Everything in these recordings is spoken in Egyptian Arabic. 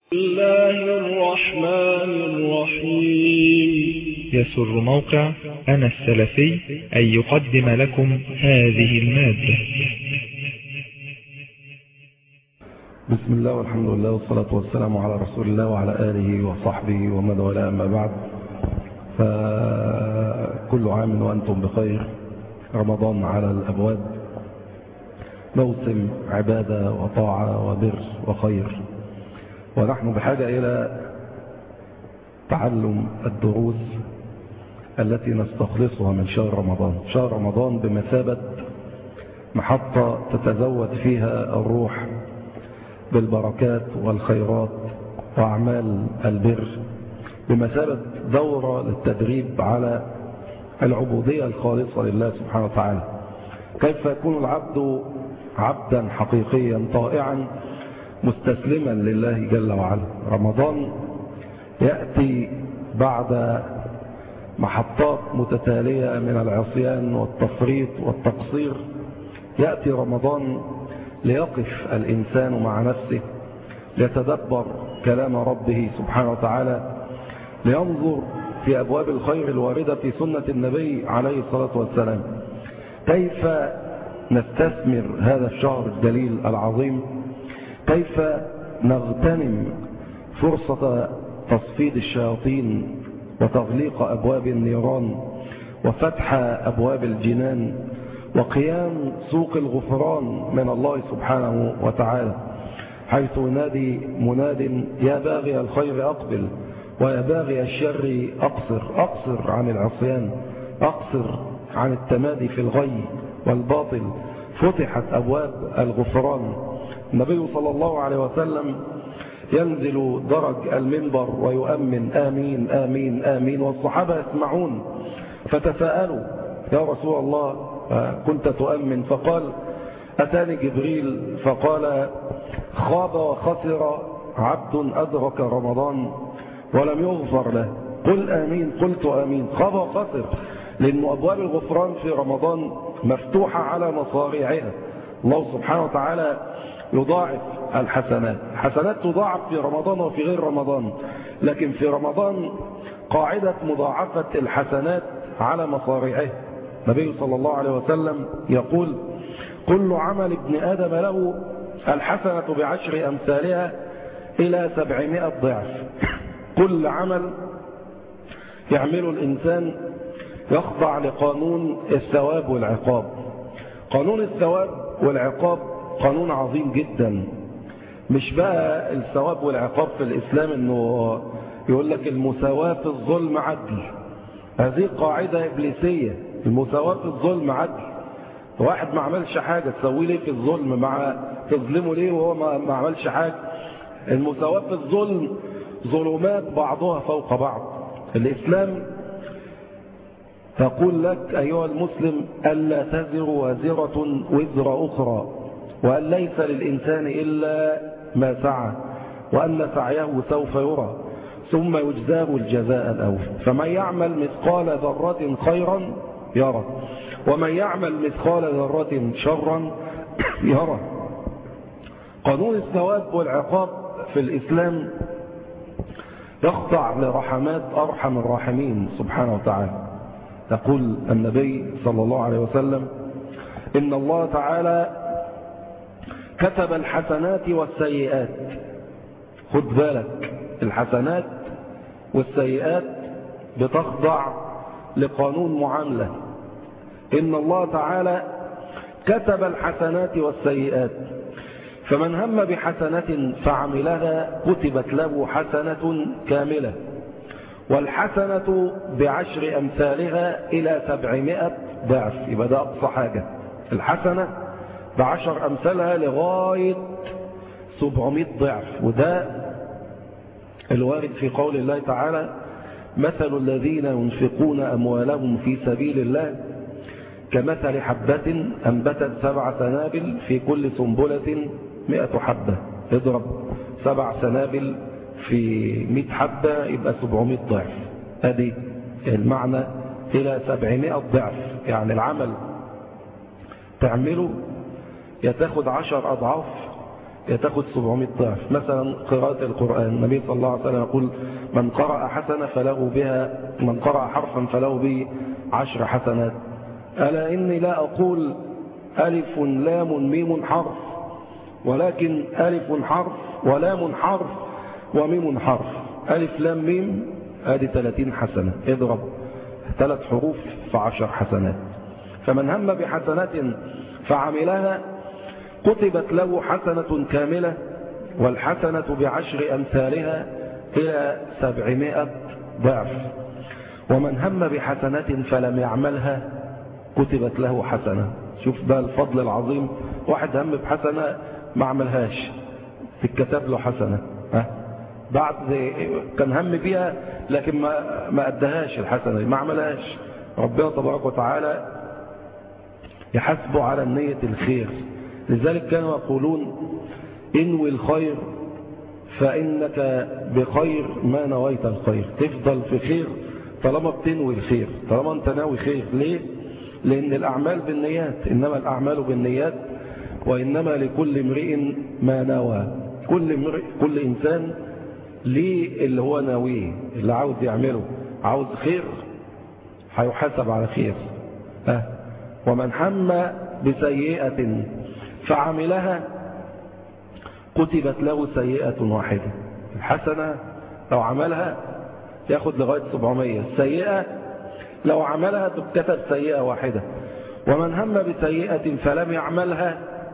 الله الرحمن الرحيم يسر موقع أنا السلفي أن يقدم لكم هذه المادة بسم الله والحمد لله والصلاة والسلام على رسول الله وعلى آله وصحبه ومن والاه أما بعد فكل عام وأنتم بخير رمضان على الأبواب موسم عبادة وطاعة وبر وخير ونحن بحاجة إلى تعلم الدروس التي نستخلصها من شهر رمضان شهر رمضان بمثابة محطة تتزود فيها الروح بالبركات والخيرات وأعمال البر بمثابة دورة للتدريب على العبودية الخالصة لله سبحانه وتعالى كيف يكون العبد عبدا حقيقيا طائعا مستسلما لله جل وعلا رمضان يأتي بعد محطات متتالية من العصيان والتفريط والتقصير يأتي رمضان ليقف الإنسان مع نفسه ليتدبر كلام ربه سبحانه وتعالى لينظر في أبواب الخير الواردة في سنة النبي عليه الصلاة والسلام كيف نستثمر هذا الشهر الجليل العظيم كيف نغتنم فرصة تصفيد الشياطين وتغليق أبواب النيران وفتح أبواب الجنان وقيام سوق الغفران من الله سبحانه وتعالى حيث ينادي مناد يا باغي الخير أقبل ويا باغي الشر أقصر أقصر عن العصيان أقصر عن التمادي في الغي والباطل فتحت أبواب الغفران النبي صلى الله عليه وسلم ينزل درج المنبر ويؤمن آمين آمين آمين والصحابة يسمعون فتساءلوا يا رسول الله كنت تؤمن فقال أتاني جبريل فقال خاب وخسر عبد أدرك رمضان ولم يغفر له قل آمين قلت آمين خاب وخسر لأن أبواب الغفران في رمضان مفتوحة على مصاريعها الله سبحانه وتعالى يضاعف الحسنات الحسنات تضاعف في رمضان وفي غير رمضان لكن في رمضان قاعدة مضاعفة الحسنات على مصاريعها النبي صلى الله عليه وسلم يقول كل عمل ابن آدم له الحسنة بعشر أمثالها إلى سبعمائة ضعف كل عمل يعمله الإنسان يخضع لقانون الثواب والعقاب قانون الثواب والعقاب قانون عظيم جدا مش بقى الثواب والعقاب في الإسلام انه يقول لك المساواة في الظلم عدل هذه قاعدة إبليسية المساواة في الظلم عدل واحد ما عملش حاجة تسوي ليه في الظلم مع تظلمه ليه وهو ما, ما عملش حاجة المساواة في الظلم ظلمات بعضها فوق بعض الإسلام تقول لك أيها المسلم ألا تزر وازرة وزر أخرى وأن ليس للإنسان إلا ما سعى وأن سعيه سوف يرى ثم يجزاه الجزاء الأوفى فمن يعمل مثقال ذرة خيرا يرى ومن يعمل مثقال ذرة شرا يرى قانون الثواب والعقاب في الإسلام يخضع لرحمات أرحم الراحمين سبحانه وتعالى يقول النبي صلى الله عليه وسلم إن الله تعالى كتب الحسنات والسيئات خد بالك الحسنات والسيئات بتخضع لقانون معاملة إن الله تعالى كتب الحسنات والسيئات فمن هم بحسنة فعملها كتبت له حسنة كاملة والحسنة بعشر أمثالها إلى سبعمائة ضعف يبقى ده أقصى حاجة الحسنة بعشر أمثالها لغاية سبعمائة ضعف وده الوارد في قول الله تعالى مثل الذين ينفقون أموالهم في سبيل الله كمثل حبة أنبتت سبع سنابل في كل سنبلة مئة حبة اضرب سبع سنابل في مئة حبة يبقى سبعمائة ضعف ادي المعنى إلى سبعمائة ضعف يعني العمل تعمله يا تاخد عشر أضعاف تاخد 700 ضعف مثلا قراءة القرآن النبي صلى الله عليه وسلم يقول من قرأ حسنة فله بها من قرأ حرفا فله به عشر حسنات ألا إني لا أقول ألف لام ميم حرف ولكن ألف حرف ولام حرف وميم حرف ألف لام ميم هذه 30 حسنة اضرب ثلاث حروف فعشر حسنات فمن هم بحسنات فعملها كتبت له حسنة كاملة والحسنة بعشر أمثالها إلى سبعمائة ضعف ومن هم بحسنة فلم يعملها كتبت له حسنة شوف بقى الفضل العظيم واحد هم بحسنة ما عملهاش تتكتب له حسنة ها بعد كان هم بيها لكن ما ما ادهاش الحسنة ما عملهاش ربنا تبارك وتعالى يحاسبه على النية الخير لذلك كانوا يقولون انوي الخير فإنك بخير ما نويت الخير تفضل في خير طالما بتنوي الخير طالما انت ناوي خير ليه لأن الأعمال بالنيات إنما الأعمال بالنيات وإنما لكل امرئ ما نوى كل, امرئ كل إنسان ليه اللي هو ناويه اللي عاوز يعمله عاوز خير هيحاسب على خير أه ومن حم بسيئة فعملها كتبت له سيئة واحدة الحسنة لو عملها ياخد لغاية 700 السيئة لو عملها تكتب سيئة واحدة ومن هم بسيئة فلم يعملها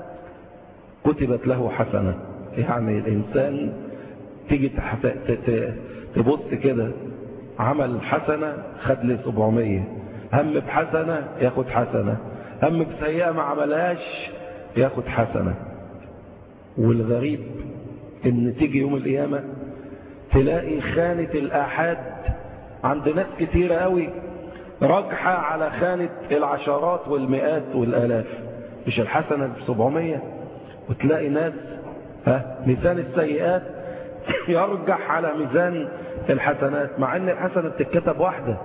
كتبت له حسنة يعني الإنسان تيجي تبص كده عمل حسنة خد لي 700 هم بحسنة ياخد حسنة هم بسيئة ما عملهاش ياخد حسنة والغريب ان تيجي يوم القيامة تلاقي خانة الآحاد عند ناس كتيرة قوي راجحة على خانة العشرات والمئات والآلاف مش الحسنة ب 700 وتلاقي ناس ها ميزان السيئات يرجح على ميزان الحسنات مع ان الحسنة بتتكتب واحدة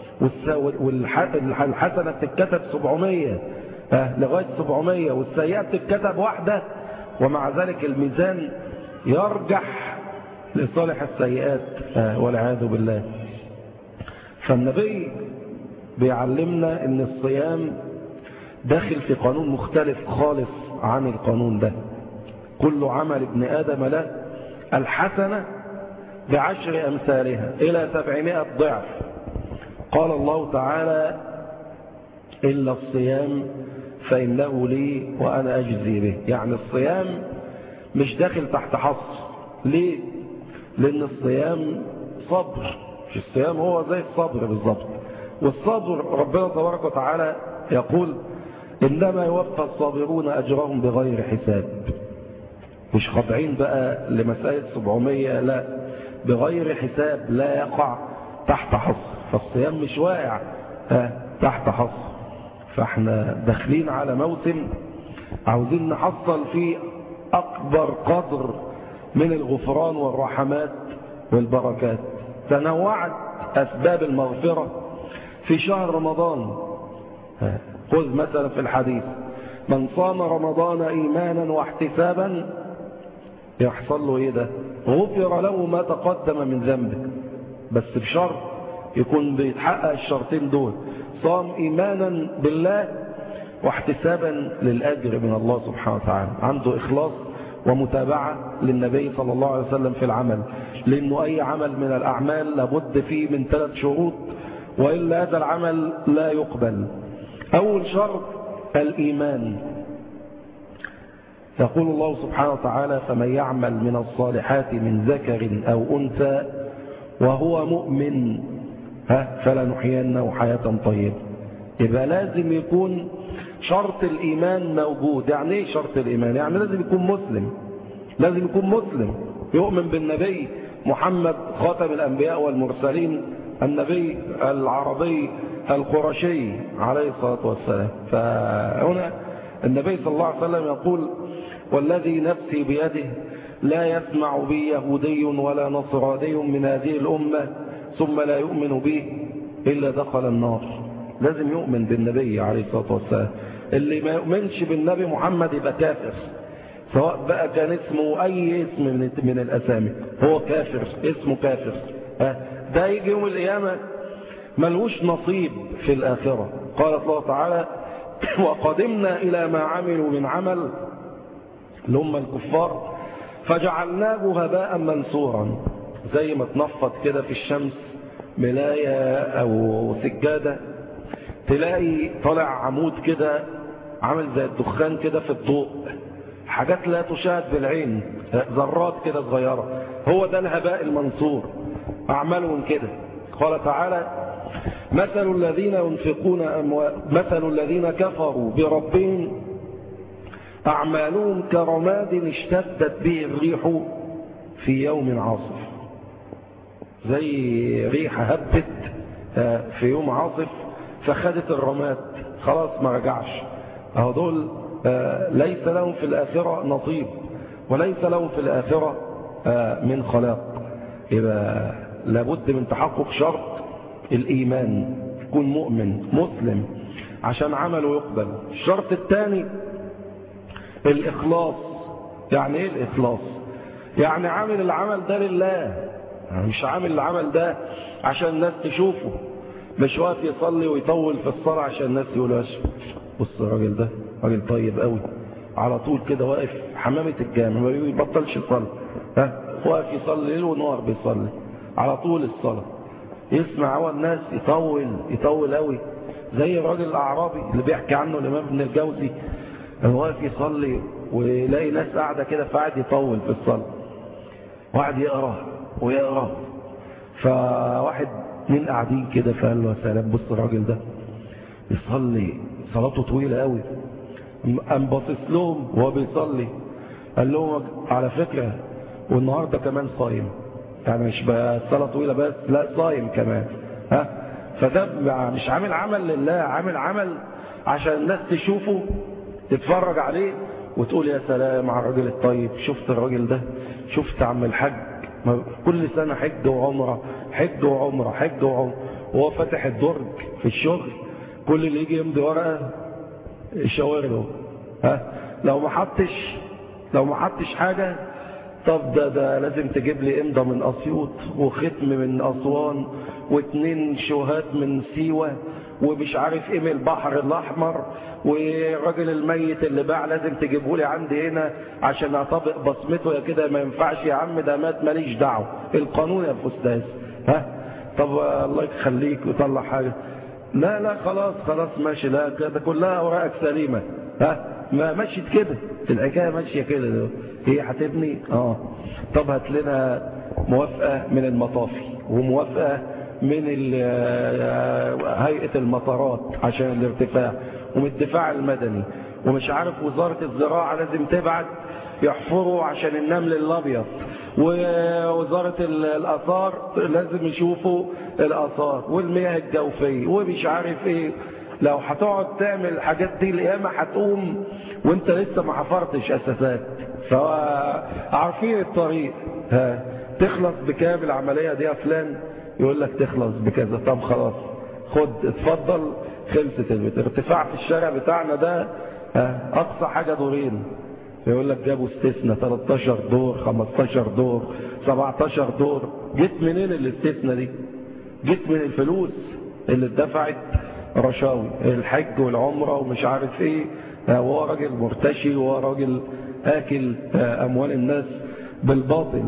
والحسنة بتتكتب 700 ها لغاية 700 والسيئة بتتكتب واحدة ومع ذلك الميزان يرجح لصالح السيئات والعياذ بالله فالنبي بيعلمنا ان الصيام داخل في قانون مختلف خالص عن القانون ده كل عمل ابن آدم له الحسنة بعشر أمثالها إلى سبعمائة ضعف قال الله تعالى إلا الصيام فإنه لي وأنا أجزي به يعني الصيام مش داخل تحت حصر ليه؟ لأن الصيام صبر مش الصيام هو زي الصبر بالظبط والصبر ربنا تبارك وتعالى يقول إنما يوفى الصابرون أجرهم بغير حساب مش خاضعين بقى لمسألة 700 لا بغير حساب لا يقع تحت حصر فالصيام مش واقع تحت حصر فاحنا داخلين على موسم عاوزين نحصل فيه أكبر قدر من الغفران والرحمات والبركات تنوعت أسباب المغفرة في شهر رمضان خذ مثلا في الحديث من صام رمضان إيمانا واحتسابا يحصل له إيه ده غفر له ما تقدم من ذنبه بس بشرط يكون بيتحقق الشرطين دول صام إيمانا بالله واحتسابا للأجر من الله سبحانه وتعالى عنده إخلاص ومتابعة للنبي صلى الله عليه وسلم في العمل لأنه أي عمل من الأعمال لابد فيه من ثلاث شروط وإلا هذا العمل لا يقبل أول شرط الإيمان يقول الله سبحانه وتعالى فمن يعمل من الصالحات من ذكر أو أنثى وهو مؤمن ها فلنحيينه حياة طيبة يبقى لازم يكون شرط الإيمان موجود يعني ايه شرط الإيمان يعني لازم يكون مسلم لازم يكون مسلم يؤمن بالنبي محمد خاتم الأنبياء والمرسلين النبي العربي القرشي عليه الصلاة والسلام فهنا النبي صلى الله عليه وسلم يقول والذي نفسي بيده لا يسمع بي يهودي ولا نصراني من هذه الأمة ثم لا يؤمن به إلا دخل النار لازم يؤمن بالنبي عليه الصلاة والسلام اللي ما يؤمنش بالنبي محمد يبقى كافر سواء بقى كان اسمه أي اسم من, من الأسامي هو كافر اسمه كافر ده يجي يوم القيامة ملوش نصيب في الآخرة قال الله تعالى وقدمنا إلى ما عملوا من عمل لهم الكفار فجعلناه هباء منصورا زي ما تنفض كده في الشمس ملاية أو سجادة تلاقي طالع عمود كده عامل زي الدخان كده في الضوء حاجات لا تشاهد بالعين ذرات كده صغيرة هو ده الهباء المنصور أعمالهم كده قال تعالى مثل الذين ينفقون أموال مثل الذين كفروا بربهم أعمالهم كرماد اشتدت به الريح في يوم عاصف زي ريحة هبت في يوم عاصف فخدت الرماد خلاص ما رجعش اهو دول ليس لهم في الآخرة نصيب وليس لهم في الآخرة من خلاق يبقى لابد من تحقق شرط الإيمان يكون مؤمن مسلم عشان عمله يقبل الشرط الثاني الإخلاص يعني إيه الإخلاص يعني عامل العمل ده لله يعني مش عامل العمل ده عشان الناس تشوفه مش واقف يصلي ويطول في الصلاة عشان الناس يقولوا بص الراجل ده راجل طيب قوي على طول كده واقف حمامة الجامع ما بيبطلش يصلي ها واقف يصلي ليل ونهار بيصلي على طول الصلاة يسمع هو الناس يطول يطول قوي زي الراجل الأعرابي اللي بيحكي عنه الإمام ابن الجوزي واقف يصلي ويلاقي ناس قاعدة كده فقعد يطول في الصلاة واحد يقرأ ويقرأ فواحد اتنين قاعدين كده فقال له يا سلام بص الراجل ده يصلي صلاته طويلة قوي قام باصص لهم وهو بيصلي قال لهم على فكرة والنهارده كمان صايم يعني مش بقى الصلاة طويلة بس لا صايم كمان ها فده مش عامل عمل لله عامل عمل عشان الناس تشوفه تتفرج عليه وتقول يا سلام على الراجل الطيب شفت الراجل ده شفت عم الحج كل سنة حج وعمرة حج وعمرة حج وعمرة وهو فاتح الدرج في الشغل كل اللي يجي يمضي ورقة يشاور له ها لو ما حطش لو ما حطش حاجة طب ده ده لازم تجيب لي امضى من اسيوط وختم من اسوان واتنين شوهات من سيوة ومش عارف ايه من البحر الاحمر والراجل الميت اللي باع لازم تجيبه لي عندي هنا عشان اطبق بصمته يا كده ما ينفعش يا عم ده مات ماليش دعوه القانون يا استاذ ها طب الله يخليك وطلع حاجه لا لا خلاص خلاص ماشي لا ده كلها اوراقك سليمه ها ما مشيت كده الحكايه ماشيه كده هي هتبني اه طب هات لنا موافقه من المطافي وموافقه من هيئه المطارات عشان الارتفاع ومن الدفاع المدني ومش عارف وزاره الزراعه لازم تبعت يحفروا عشان النمل الابيض ووزاره الاثار لازم يشوفوا الاثار والمياه الجوفيه ومش عارف ايه لو هتقعد تعمل الحاجات دي القيامه هتقوم وانت لسه ما حفرتش اساسات فعارفين الطريق ها تخلص بكام العمليه دي يا فلان يقول لك تخلص بكذا طب خلاص خد اتفضل خلصت البيت ارتفاع في الشارع بتاعنا ده ها اقصى حاجه دورين يقول لك جابوا استثناء 13 دور 15 دور 17 دور جيت منين الاستثناء دي جيت من الفلوس اللي اتدفعت رشاوي الحج والعمرة ومش عارف ايه وهو راجل مرتشي وهو راجل اكل اموال الناس بالباطل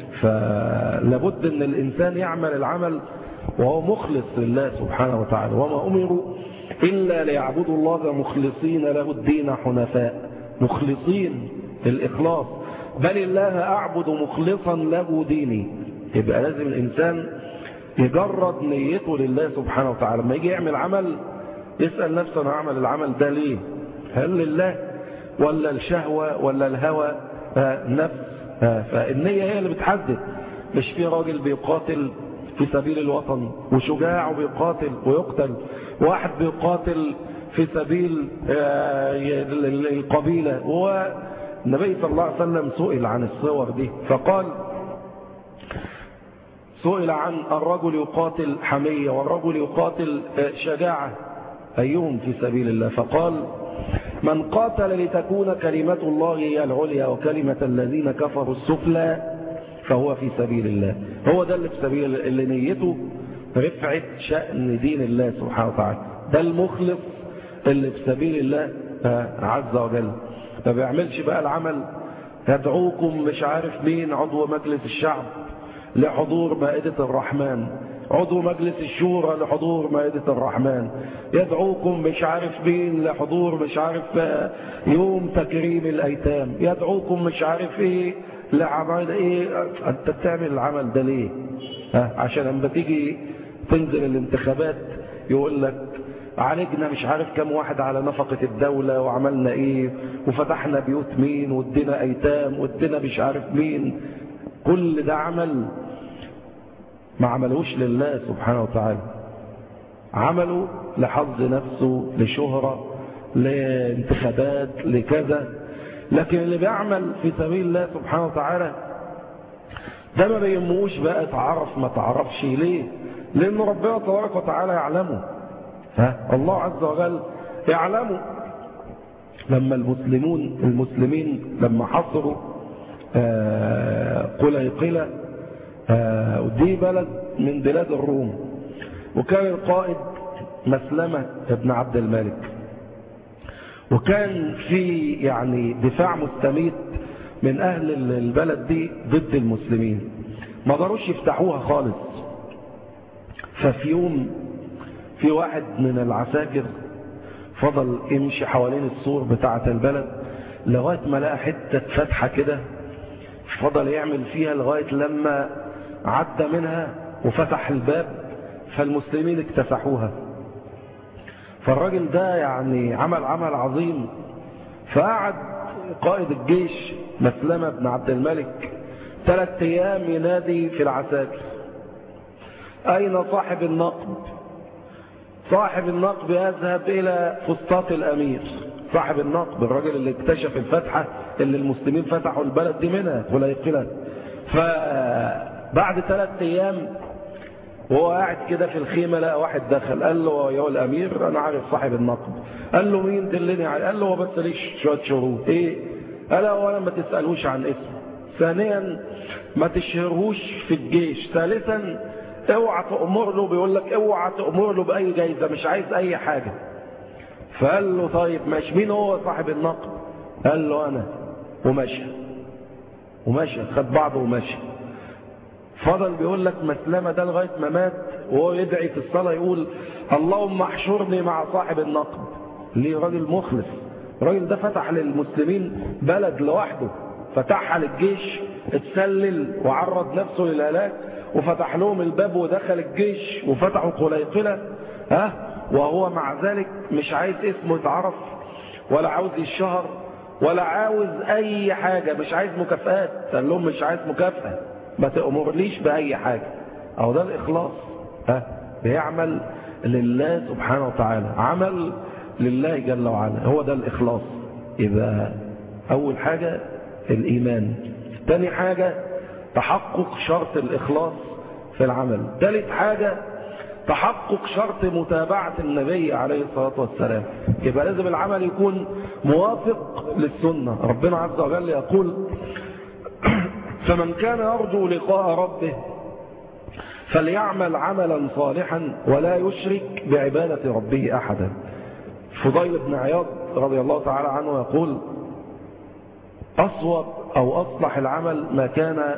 فلابد ان الانسان يعمل العمل وهو مخلص لله سبحانه وتعالى وما امروا الا ليعبدوا الله مخلصين له الدين حنفاء مخلصين الإخلاص بل الله أعبد مخلصا له ديني يبقى لازم الإنسان يجرد نيته لله سبحانه وتعالى لما يجي يعمل عمل يسأل نفسه أنا أعمل العمل ده ليه هل لله ولا الشهوة ولا الهوى نفس فالنية هي اللي بتحدد مش في راجل بيقاتل في سبيل الوطن وشجاع وبيقاتل ويقتل واحد بيقاتل في سبيل القبيلة هو النبي صلى الله عليه وسلم سئل عن الصور دي فقال سئل عن الرجل يقاتل حمية والرجل يقاتل شجاعة أيهم في سبيل الله فقال من قاتل لتكون كلمة الله هي العليا وكلمة الذين كفروا السفلى فهو في سبيل الله هو ده اللي في سبيل اللي نيته رفعة شأن دين الله سبحانه وتعالى ده المخلص اللي في سبيل الله عز وجل ما بيعملش بقى العمل يدعوكم مش عارف مين عضو مجلس الشعب لحضور مائدة الرحمن عضو مجلس الشورى لحضور مائدة الرحمن يدعوكم مش عارف مين لحضور مش عارف يوم تكريم الأيتام يدعوكم مش عارف ايه لعمل ايه انت بتعمل العمل ده ليه ها عشان لما تيجي تنزل الانتخابات يقول لك عالجنا مش عارف كم واحد على نفقة الدولة وعملنا ايه وفتحنا بيوت مين وادينا ايتام وادينا مش عارف مين كل ده عمل ما عملوش لله سبحانه وتعالى عملوا لحظ نفسه لشهرة لانتخابات لكذا لكن اللي بيعمل في سبيل الله سبحانه وتعالى ده ما بيهموش بقى تعرف ما تعرفش ليه لأن ربنا تبارك وتعالى يعلمه ها الله عز وجل يعلمه لما المسلمون المسلمين لما حصروا قليقلة ودي بلد من بلاد الروم وكان القائد مسلمة ابن عبد الملك وكان في يعني دفاع مستميت من أهل البلد دي ضد المسلمين ما قدروش يفتحوها خالص ففي يوم في واحد من العساكر فضل يمشي حوالين السور بتاعة البلد لغاية ما لقى حتة فتحة كده فضل يعمل فيها لغاية لما عدى منها وفتح الباب فالمسلمين اكتسحوها فالراجل ده يعني عمل عمل عظيم فقعد قائد الجيش مسلمة بن عبد الملك ثلاث ايام ينادي في العساكر اين صاحب النقب صاحب النقب يذهب الى فسطاط الامير صاحب النقب الراجل اللي اكتشف الفتحة اللي المسلمين فتحوا البلد دي منها قليقلة فبعد ثلاث ايام وهو قاعد كده في الخيمة لقى واحد دخل قال له يا الامير انا عارف صاحب النقب قال له مين دلني عليه قال له هو بس ليش شوية شروط ايه قال اولا ما تسألوش عن اسمه ثانيا ما تشهرهوش في الجيش ثالثا اوعى تأمر له بيقول لك اوعى تأمر له بأي جايزة مش عايز أي حاجة فقال له طيب ماشي مين هو صاحب النقب قال له أنا ومشى ومشى خد بعضه ومشى فضل بيقول لك مسلمة ده لغاية ما مات وهو يدعي في الصلاة يقول اللهم احشرني مع صاحب النقب ليه راجل مخلص الراجل ده فتح للمسلمين بلد لوحده فتحها للجيش اتسلل وعرض نفسه للهلاك وفتح لهم الباب ودخل الجيش وفتحوا قليقلة ها وهو مع ذلك مش عايز اسمه يتعرف ولا عاوز يشهر ولا عاوز اي حاجة مش عايز مكافآت قال لهم مش عايز مكافأة ما تأمرليش بأي حاجة او ده الاخلاص ها بيعمل لله سبحانه وتعالى عمل لله جل وعلا هو ده الاخلاص يبقى اول حاجة الايمان تاني حاجة تحقق شرط الإخلاص في العمل ثالث حاجة تحقق شرط متابعة النبي عليه الصلاة والسلام يبقى لازم العمل يكون موافق للسنة ربنا عز وجل يقول فمن كان يرجو لقاء ربه فليعمل عملا صالحا ولا يشرك بعبادة ربه أحدا فضيل بن عياض رضي الله تعالى عنه يقول أصوب أو أصلح العمل ما كان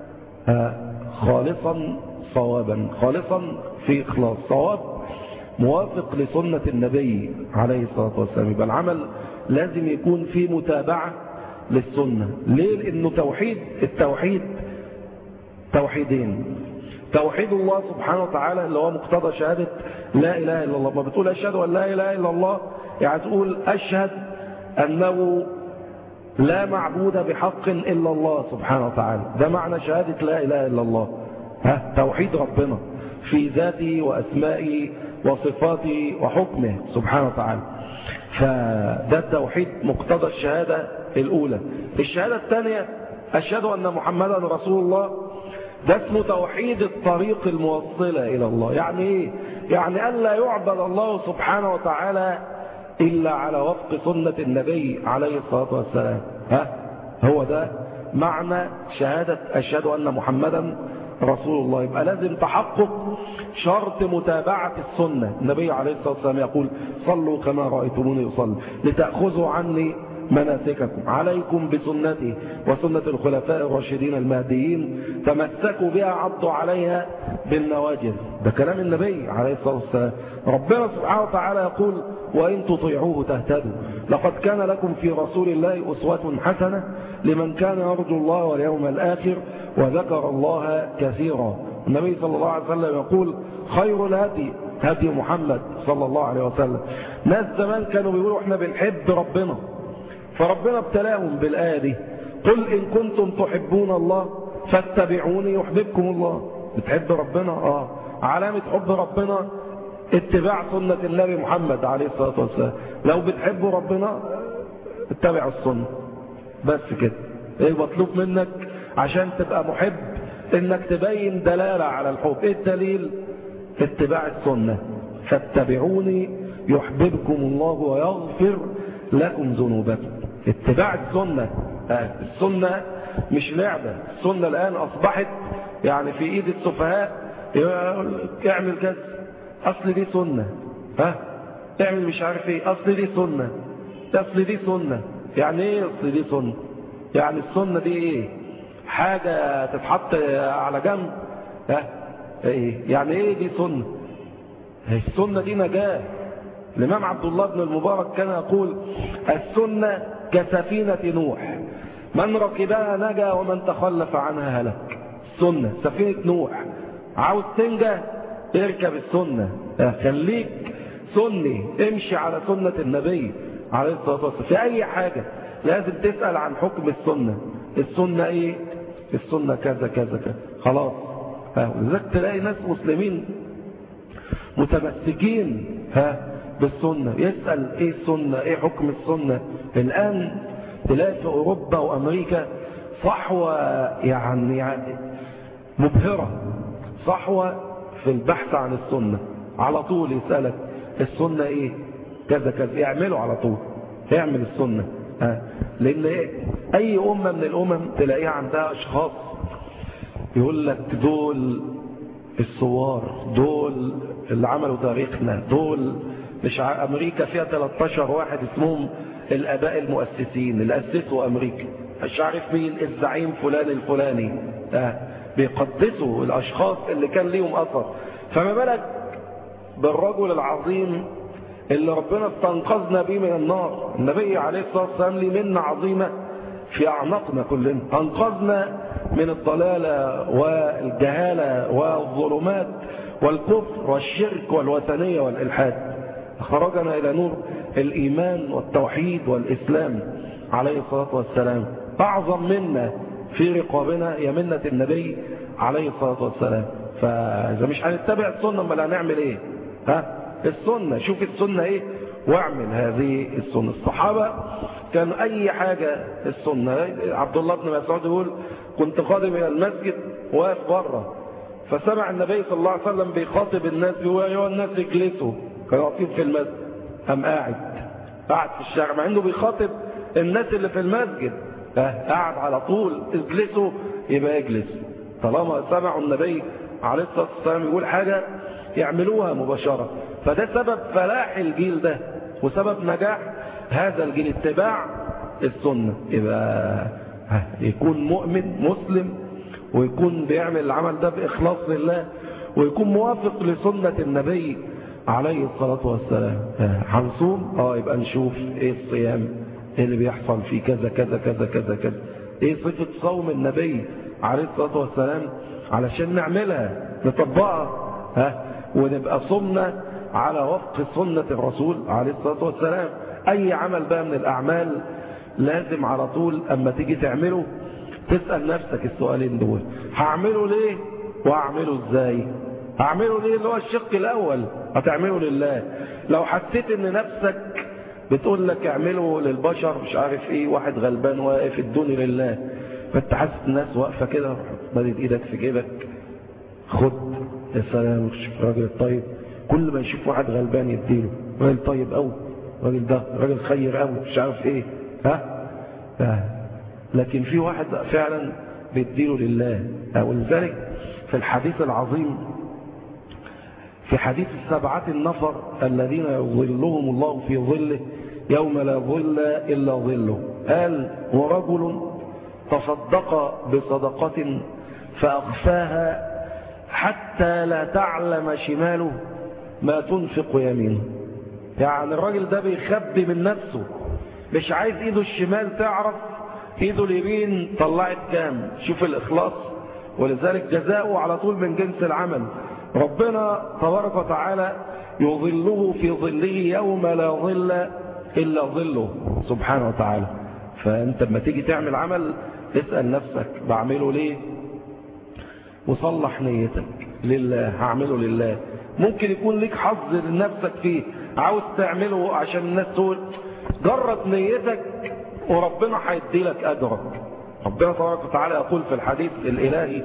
خالصا صوابا خالصا في إخلاص صواب موافق لسنة النبي عليه الصلاة والسلام يبقى العمل لازم يكون فيه متابعة للسنة ليه لأنه توحيد التوحيد توحيدين توحيد الله سبحانه وتعالى اللي هو مقتضى شهادة لا إله إلا الله ما بتقول أشهد أن لا إله إلا الله يعني تقول أشهد أنه لا معبود بحق إلا الله سبحانه وتعالى ده معنى شهادة لا إله إلا الله ها توحيد ربنا في ذاته وأسمائه وصفاته وحكمه سبحانه وتعالى فده التوحيد مقتضى الشهادة الأولى الشهادة الثانية أشهد أن محمدا رسول الله ده اسمه توحيد الطريق الموصلة إلى الله يعني إيه؟ يعني أن لا يعبد الله سبحانه وتعالى إلا على وفق سنة النبي عليه الصلاة والسلام ها هو ده معنى شهادة أشهد أن محمدا رسول الله يبقى لازم تحقق شرط متابعة السنة النبي عليه الصلاة والسلام يقول صلوا كما رأيتموني يصلي لتأخذوا عني مناسككم عليكم بسنتي وسنة الخلفاء الراشدين المهديين تمسكوا بها عضوا عليها بالنواجذ ده كلام النبي عليه الصلاة والسلام ربنا سبحانه وتعالى يقول وإن تطيعوه تهتدوا لقد كان لكم في رسول الله أسوة حسنة لمن كان يرجو الله واليوم الآخر وذكر الله كثيرا النبي صلى الله عليه وسلم يقول خير الهدي هدي محمد صلى الله عليه وسلم ناس زمان كانوا بيقولوا احنا بنحب ربنا فربنا ابتلاهم بالآية دي قل إن كنتم تحبون الله فاتبعوني يحببكم الله بتحب ربنا آه علامة حب ربنا اتباع سنة النبي محمد عليه الصلاة والسلام لو بتحبوا ربنا اتبعوا السنة بس كده ايه مطلوب منك عشان تبقى محب انك تبين دلالة على الحب ايه الدليل اتباع السنة فاتبعوني يحببكم الله ويغفر لكم ذنوبكم اتباع السنة آه. السنة مش لعبة السنة الآن أصبحت يعني في إيد السفهاء اعمل كذا أصل دي سنة ها اعمل مش عارف ايه أصل دي سنة أصل دي سنة يعني ايه أصل دي سنة يعني السنة دي ايه حاجة تتحط على جنب ها ايه يعني ايه دي سنة السنة دي نجاة الإمام عبد الله بن المبارك كان يقول السنة كسفينة نوح من ركبها نجا ومن تخلف عنها هلك السنة سفينة نوح عاوز تنجى اركب السنة خليك سني امشي على سنة النبي عليه الصلاة والسلام في أي حاجة لازم تسأل عن حكم السنة السنة ايه السنة كذا كذا كذا خلاص ولذلك تلاقي ناس مسلمين متمسكين ها بالسنة يسأل ايه السنة ايه حكم السنة الآن تلاقي في أوروبا وأمريكا صحوة يعني, يعني مبهرة صحوة في البحث عن السنة على طول يسألك السنة ايه كذا كذا يعملوا على طول يعمل السنة ها لأن إيه؟ أي أمة من الأمم تلاقيها عندها أشخاص يقول لك دول الثوار دول اللي عملوا تاريخنا دول مش أمريكا فيها 13 واحد اسمهم الآباء المؤسسين اللي أسسوا أمريكا مش عارف مين الزعيم فلان الفلاني آه. بيقدسوا الأشخاص اللي كان ليهم أثر فما بالك بالرجل العظيم اللي ربنا استنقذنا به من النار النبي عليه الصلاة والسلام لي منة عظيمة في أعناقنا كلنا أنقذنا من الضلالة والجهالة والظلمات والكفر والشرك والوثنية والإلحاد خرجنا إلى نور الإيمان والتوحيد والإسلام عليه الصلاة والسلام أعظم منا في رقابنا هي منة النبي عليه الصلاة والسلام فإذا مش هنتبع السنة ما هنعمل إيه ها السنة شوف السنة إيه واعمل هذه السنة الصحابة كان أي حاجة السنة عبد الله بن مسعود يقول كنت قادم إلى المسجد واقف بره فسمع النبي صلى الله عليه وسلم بيخاطب الناس بيقول أيها الناس اجلسوا كانوا واقفين في المسجد قام قاعد قاعد في الشارع مع انه بيخاطب الناس اللي في المسجد قاعد على طول اجلسوا يبقى اجلس طالما سمعوا النبي عليه الصلاة والسلام يقول حاجة يعملوها مباشرة فده سبب فلاح الجيل ده وسبب نجاح هذا الجيل اتباع السنة يبقى يكون مؤمن مسلم ويكون بيعمل العمل ده بإخلاص لله ويكون موافق لسنة النبي عليه الصلاة والسلام هنصوم اه يبقى نشوف ايه الصيام ايه اللي بيحصل فيه كذا كذا كذا كذا كذا ايه صفة صوم النبي عليه الصلاة والسلام علشان نعملها نطبقها ها ونبقى صمنا على وفق سنة الرسول عليه الصلاة والسلام اي عمل بقى من الاعمال لازم على طول اما تيجي تعمله تسأل نفسك السؤالين دول هعمله ليه واعمله ازاي هعمله ليه اللي هو الشق الاول هتعمله لله لو حسيت ان نفسك بتقول لك اعمله للبشر مش عارف ايه واحد غلبان واقف ادوني لله فانت حاسس الناس واقفه كده مدد ايدك في جيبك خد يا سلام شوف الراجل الطيب كل ما يشوف واحد غلبان يديله راجل طيب قوي الراجل ده راجل خير قوي مش عارف ايه ها آه. لكن في واحد فعلا بيديله لله ولذلك في الحديث العظيم في حديث السبعة النفر الذين يظلهم الله في ظله يوم لا ظل إلا ظله قال ورجل تصدق بصدقة فأخفاها حتى لا تعلم شماله ما تنفق يمينه يعني الراجل ده بيخبي من نفسه مش عايز ايده الشمال تعرف ايده اليمين طلعت كام شوف الاخلاص ولذلك جزاؤه على طول من جنس العمل ربنا تبارك وتعالى يظله في ظله يوم لا ظل إلا ظله سبحانه وتعالى فأنت لما تيجي تعمل عمل اسأل نفسك بعمله ليه وصلح نيتك لله هعمله لله ممكن يكون لك حظ لنفسك فيه عاوز تعمله عشان الناس تقول جرد نيتك وربنا هيدي لك أجرك ربنا تبارك وتعالى يقول في الحديث الإلهي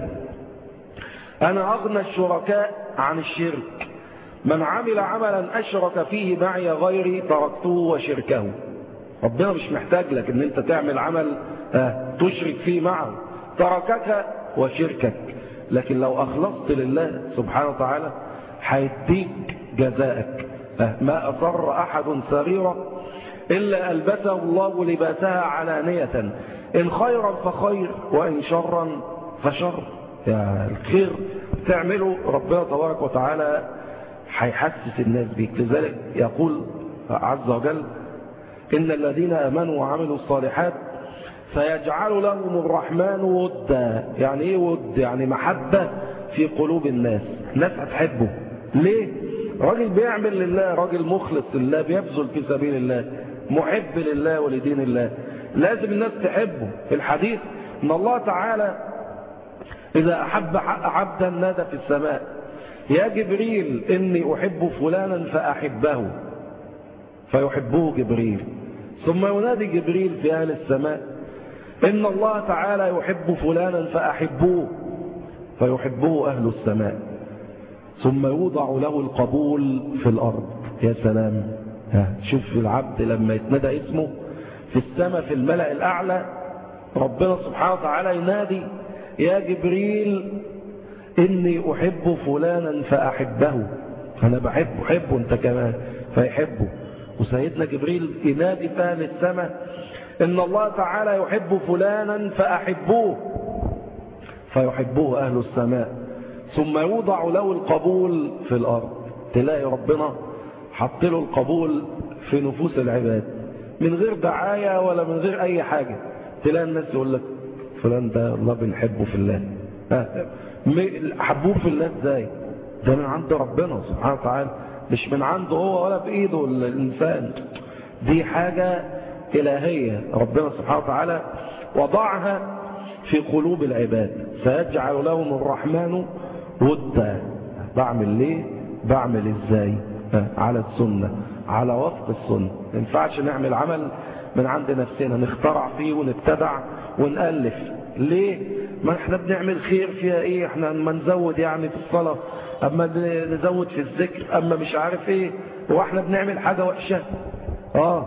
أنا أغنى الشركاء عن الشرك من عمل عملا أشرك فيه معي غيري تركته وشركه ربنا مش محتاج لك ان انت تعمل عمل تشرك فيه معه تركك وشركك لكن لو أخلصت لله سبحانه وتعالى هيديك جزاءك ما أصر أحد سريرة إلا ألبسه الله لباسها علانية إن خيرا فخير وإن شرا فشر يعني الخير تعمله ربنا تبارك وتعالى هيحسس الناس بيك لذلك يقول عز وجل إن الذين آمنوا وعملوا الصالحات سيجعل لهم الرحمن ودا يعني ايه ود يعني محبة في قلوب الناس الناس هتحبه ليه راجل بيعمل لله راجل مخلص لله بيبذل في سبيل الله محب لله ولدين الله لازم الناس تحبه في الحديث ان الله تعالى اذا احب عبدا نادى في السماء يا جبريل اني احب فلانا فاحبه فيحبه جبريل ثم ينادي جبريل في اهل السماء إن الله تعالى يحب فلانا فأحبوه فيحبه أهل السماء ثم يوضع له القبول في الأرض يا سلام شوف العبد لما يتندى اسمه في السماء في الملأ الأعلى ربنا سبحانه وتعالى ينادي يا جبريل إني أحب فلانا فأحبه أنا بحبه حبه أنت كمان فيحبه وسيدنا جبريل ينادي في أهل السماء إن الله تعالى يحب فلانا فأحبوه فيحبوه أهل السماء ثم يوضع له القبول في الأرض تلاقي ربنا حط له القبول في نفوس العباد من غير دعاية ولا من غير أي حاجة تلاقي الناس يقول لك فلان ده الله بنحبه في الله حبوه في الله ازاي ده من عند ربنا سبحانه وتعالى مش من عنده هو ولا بإيده الإنسان دي حاجة إلهية ربنا سبحانه وتعالى وضعها في قلوب العباد سيجعل لهم الرحمن ودا بعمل ليه بعمل ازاي على السنة على وفق السنة ما ينفعش نعمل عمل من عند نفسنا نخترع فيه ونبتدع ونألف ليه ما احنا بنعمل خير فيها ايه احنا ما نزود يعني في الصلاة اما نزود في الذكر اما مش عارف ايه واحنا بنعمل حاجة وحشة اه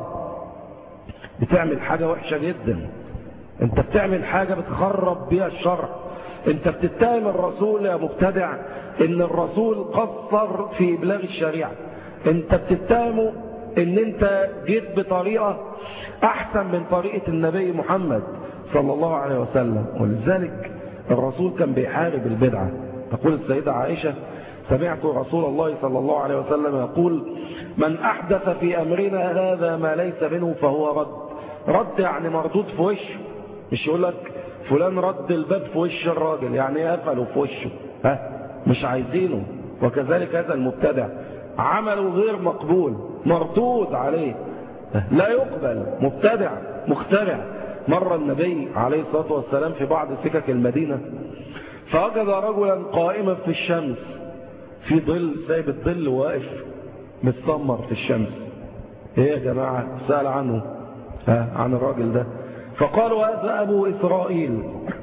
بتعمل حاجة وحشة جدا انت بتعمل حاجة بتخرب بيها الشرع انت بتتهم الرسول يا مبتدع ان الرسول قصر في ابلاغ الشريعة انت بتتهمه ان انت جيت بطريقة احسن من طريقة النبي محمد صلى الله عليه وسلم ولذلك الرسول كان بيحارب البدعة تقول السيدة عائشة سمعت رسول الله صلى الله عليه وسلم يقول من أحدث في أمرنا هذا ما ليس منه فهو رد رد يعني مردود في وشه مش يقول لك فلان رد الباب في وش الراجل يعني قفله في وشه ها مش عايزينه وكذلك هذا المبتدع عمله غير مقبول مردود عليه لا يقبل مبتدع مخترع مر النبي عليه الصلاة والسلام في بعض سكك المدينة فوجد رجلا قائما في الشمس في ظل سايب الظل واقف متسمر في الشمس ايه يا جماعة سأل عنه ها عن الراجل ده فقالوا هذا أبو إسرائيل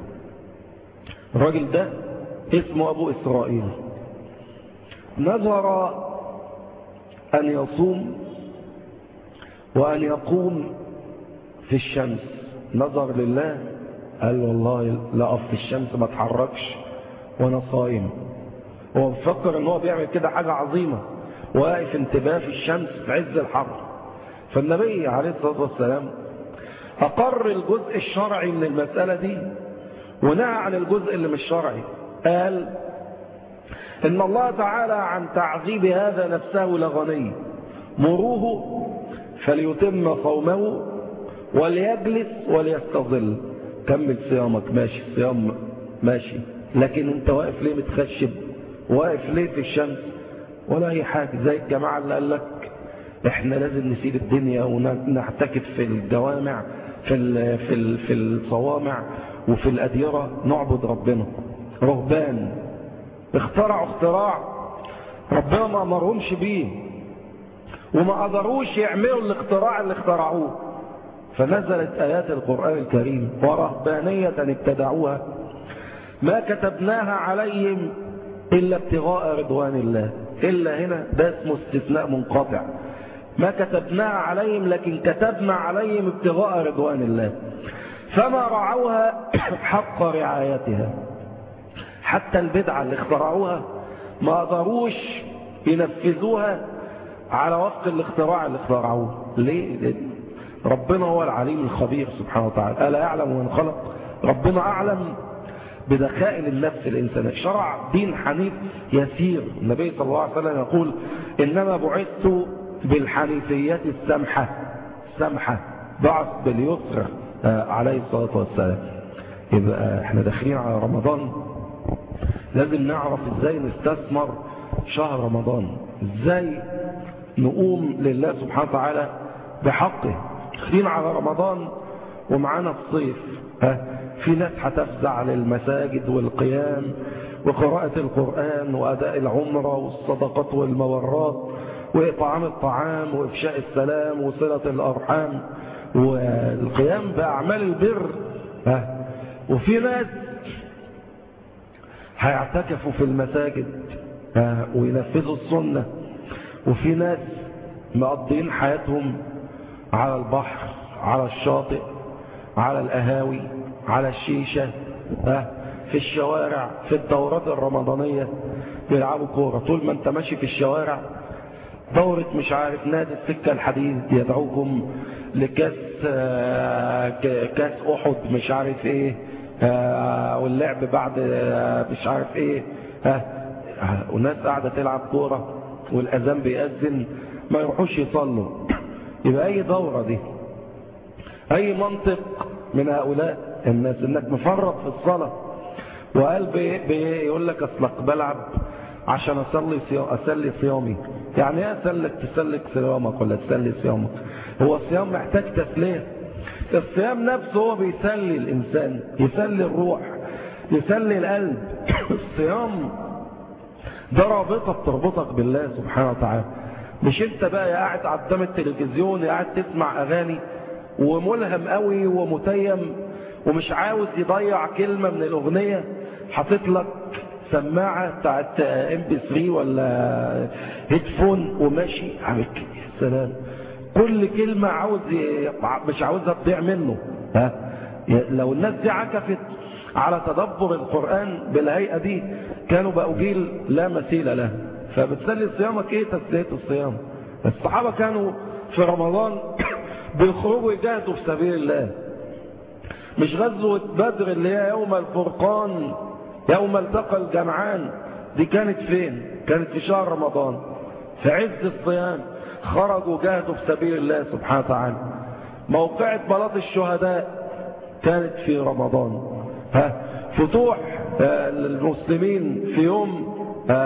الراجل ده اسمه أبو إسرائيل نذر أن يصوم وأن يقوم في الشمس نظر لله قال والله لا أقف في الشمس ما اتحركش وأنا صايم هو بفكر ان هو بيعمل كده حاجة عظيمة واقف انتباه في الشمس في عز الحر فالنبي عليه الصلاة والسلام أقر الجزء الشرعي من المسألة دي ونهى عن الجزء اللي مش شرعي قال إن الله تعالى عن تعذيب هذا نفسه لغني مروه فليتم صومه وليجلس وليستظل كمل صيامك ماشي صيام ماشي لكن انت واقف ليه متخشب واقف ليه في الشمس ولا اي حاجة زي الجماعة اللي قال لك احنا لازم نسيب الدنيا ونعتكف في الجوامع في ال في ال في الصوامع وفي الأديرة نعبد ربنا رهبان اخترعوا اختراع ربنا ما امرهمش بيه وما قدروش يعملوا الاختراع اللي اخترعوه فنزلت آيات القرآن الكريم ورهبانية ابتدعوها ما كتبناها عليهم إلا ابتغاء رضوان الله إلا هنا ده اسمه استثناء منقطع ما كتبناها عليهم لكن كتبنا عليهم ابتغاء رضوان الله فما رعوها حق رعايتها حتى البدعة اللي اخترعوها ما قدروش ينفذوها على وفق الاختراع اللي اخترعوه ليه؟ ليه؟ ربنا هو العليم الخبير سبحانه وتعالى ألا يعلم من خلق ربنا أعلم بدخائل النفس الإنسانية شرع دين حنيف يسير النبي صلى الله عليه وسلم يقول إنما بعثت بالحنيفية السمحة السمحة بعث باليسر عليه الصلاة والسلام يبقى احنا داخلين على رمضان لازم نعرف ازاي نستثمر شهر رمضان ازاي نقوم لله سبحانه وتعالى بحقه داخلين على رمضان ومعانا الصيف ها في ناس هتفزع للمساجد والقيام وقراءة القرآن وأداء العمرة والصدقات والمورات وإطعام الطعام وإفشاء السلام وصلة الأرحام والقيام بأعمال البر ها وفي ناس هيعتكفوا في المساجد ها وينفذوا السنة وفي ناس مقضين حياتهم على البحر على الشاطئ على الأهاوي على الشيشة ها في الشوارع في الدورات الرمضانية بيلعبوا كورة طول ما انت ماشي في الشوارع دورة مش عارف نادي السكة الحديد يدعوكم لكاس كاس احد مش عارف ايه واللعب بعد مش عارف ايه وناس قاعدة تلعب كورة والاذان بيأذن ما يروحوش يصلوا يبقى اي دورة دي اي منطق من هؤلاء الناس انك مفرط في الصلاة وقال بيقول لك اصلك بلعب عشان اصلي صيام اسلي صيامي يعني ايه اسلك تسلك صيامك ولا تسلي صيامك هو الصيام محتاج تسليه الصيام نفسه هو بيسلي الانسان يسلي الروح يسلي القلب الصيام ده رابطه بتربطك بالله سبحانه وتعالى مش انت بقى قاعد قدام التلفزيون قاعد تسمع اغاني وملهم قوي ومتيم ومش عاوز يضيع كلمة من الأغنية حاطط لك سماعة بتاعت ام بي 3 ولا هيدفون وماشي عامل سلام كل كلمة عاوز ي... مش عاوزها تضيع منه ها لو الناس دي عكفت على تدبر القرآن بالهيئة دي كانوا بقوا جيل لا مثيل له فبتسلي صيامك ايه تسلية الصيام الصحابة كانوا في رمضان بيخرجوا يجاهدوا في سبيل الله مش غزوة بدر اللي هي يوم الفرقان يوم التقى الجمعان دي كانت فين كانت في شهر رمضان في عز الصيام خرجوا جاهدوا في سبيل الله سبحانه وتعالى موقعة بلاط الشهداء كانت في رمضان ها فتوح المسلمين في يوم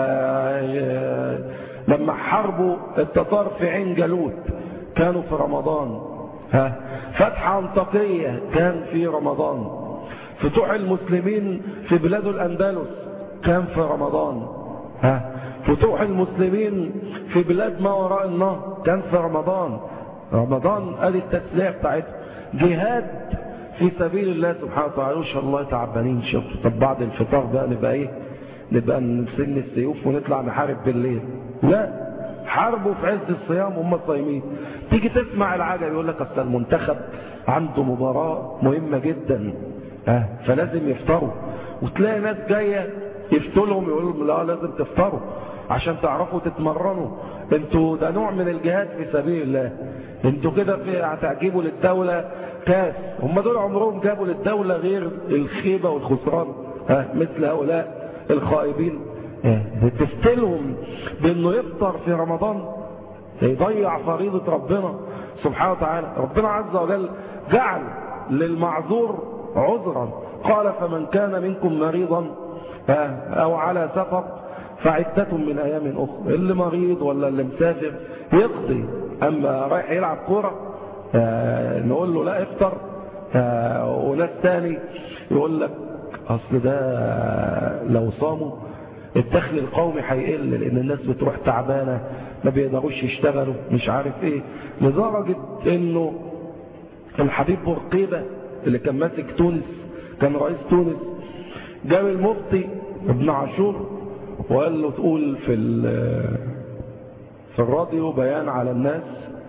لما حاربوا التتار في عين جالوت كانوا في رمضان ها فتح انطاكية كان في رمضان فتوح المسلمين في بلاد الأندلس كان في رمضان ها فتوح المسلمين في بلاد ما وراء النهر كان في رمضان رمضان ادي التسلية بتاعتها جهاد في سبيل الله سبحانه وتعالى ان شاء الله تعبانين شوف طب بعد الفطار بقى نبقى ايه نبقى نسن السيوف ونطلع نحارب بالليل لا حاربوا في عز الصيام هم صايمين تيجي تسمع العجب يقول لك اصل المنتخب عنده مباراة مهمة جدا اه فلازم يفطروا وتلاقي ناس جاية يفتلهم يقولوا لهم لا لازم تفطروا عشان تعرفوا تتمرنوا انتوا ده نوع من الجهاد في سبيل الله انتوا كده في هتعجبوا للدولة كاس هم دول عمرهم جابوا للدولة غير الخيبة والخسران ها مثل هؤلاء الخائبين تفتلهم بانه يفطر في رمضان يضيع فريضة ربنا سبحانه وتعالى ربنا عز وجل جعل للمعذور عذرا قال فمن كان منكم مريضا او على سفر فعدة من ايام اخرى اللي مريض ولا اللي مسافر يقضي اما رايح يلعب كوره نقول له لا افطر وناس تاني يقول لك اصل ده لو صاموا الدخل القومي هيقل لان الناس بتروح تعبانه ما بيقدروش يشتغلوا مش عارف ايه لدرجه انه الحبيب بورقيبه اللي كان ماسك تونس كان رئيس تونس جاب المفتي ابن عاشور وقال له تقول في في الراديو بيان على الناس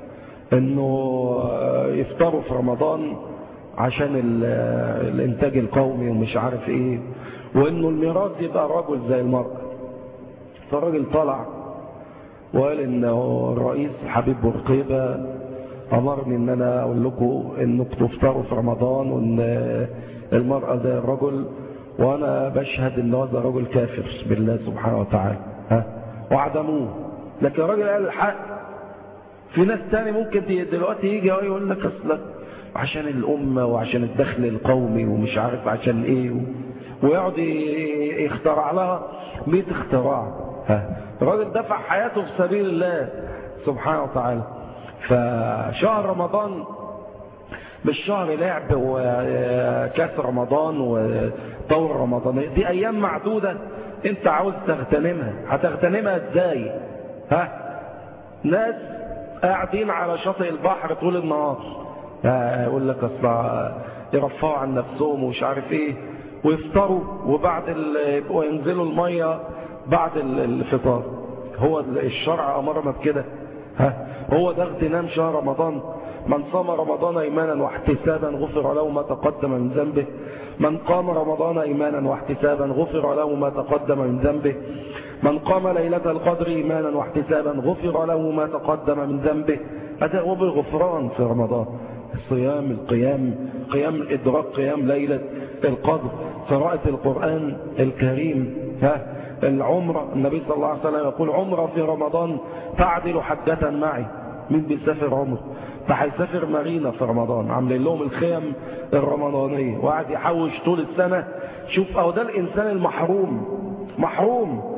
انه يفطروا في رمضان عشان الانتاج القومي ومش عارف ايه وانه الميراث يبقى رجل زي المرأة فالراجل طلع وقال انه الرئيس حبيب بورقيبة امرني ان انا اقول لكم انكم تفطروا في رمضان وان المرأة زي الرجل وانا بشهد ان هذا رجل كافر بالله سبحانه وتعالى ها وعدموه لكن الراجل قال الحق في ناس تاني ممكن دلوقتي يجي يقول لك اصلك عشان الامه وعشان الدخل القومي ومش عارف عشان ايه ويقعد يخترع لها 100 اختراع ها الراجل دفع حياته في سبيل الله سبحانه وتعالى فشهر رمضان مش شهر لعب وكاس رمضان ودور رمضانية دي ايام معدودة انت عاوز تغتنمها هتغتنمها ازاي ها ناس قاعدين على شاطئ البحر طول النهار يقول لك اصلا يرفعوا عن نفسهم ومش عارف ايه ويفطروا وبعد يبقوا ينزلوا الميه بعد الفطار هو الشرع امرنا بكده ها هو ده اغتنام شهر رمضان من صام رمضان ايمانا واحتسابا غفر له ما تقدم من ذنبه من قام رمضان ايمانا واحتسابا غفر له ما تقدم من ذنبه من قام ليلة القدر ايمانا واحتسابا غفر له ما تقدم من ذنبه هذا هو بالغفران في رمضان الصيام القيام قيام الادراك قيام ليلة القدر قراءة القرآن الكريم ها العمرة النبي صلى الله عليه وسلم يقول عمرة في رمضان تعدل حجة معي مين بيسافر عمر فهيسافر مارينا في رمضان عاملين لهم الخيم الرمضانية وقعد يحوش طول السنة شوف او ده الانسان المحروم محروم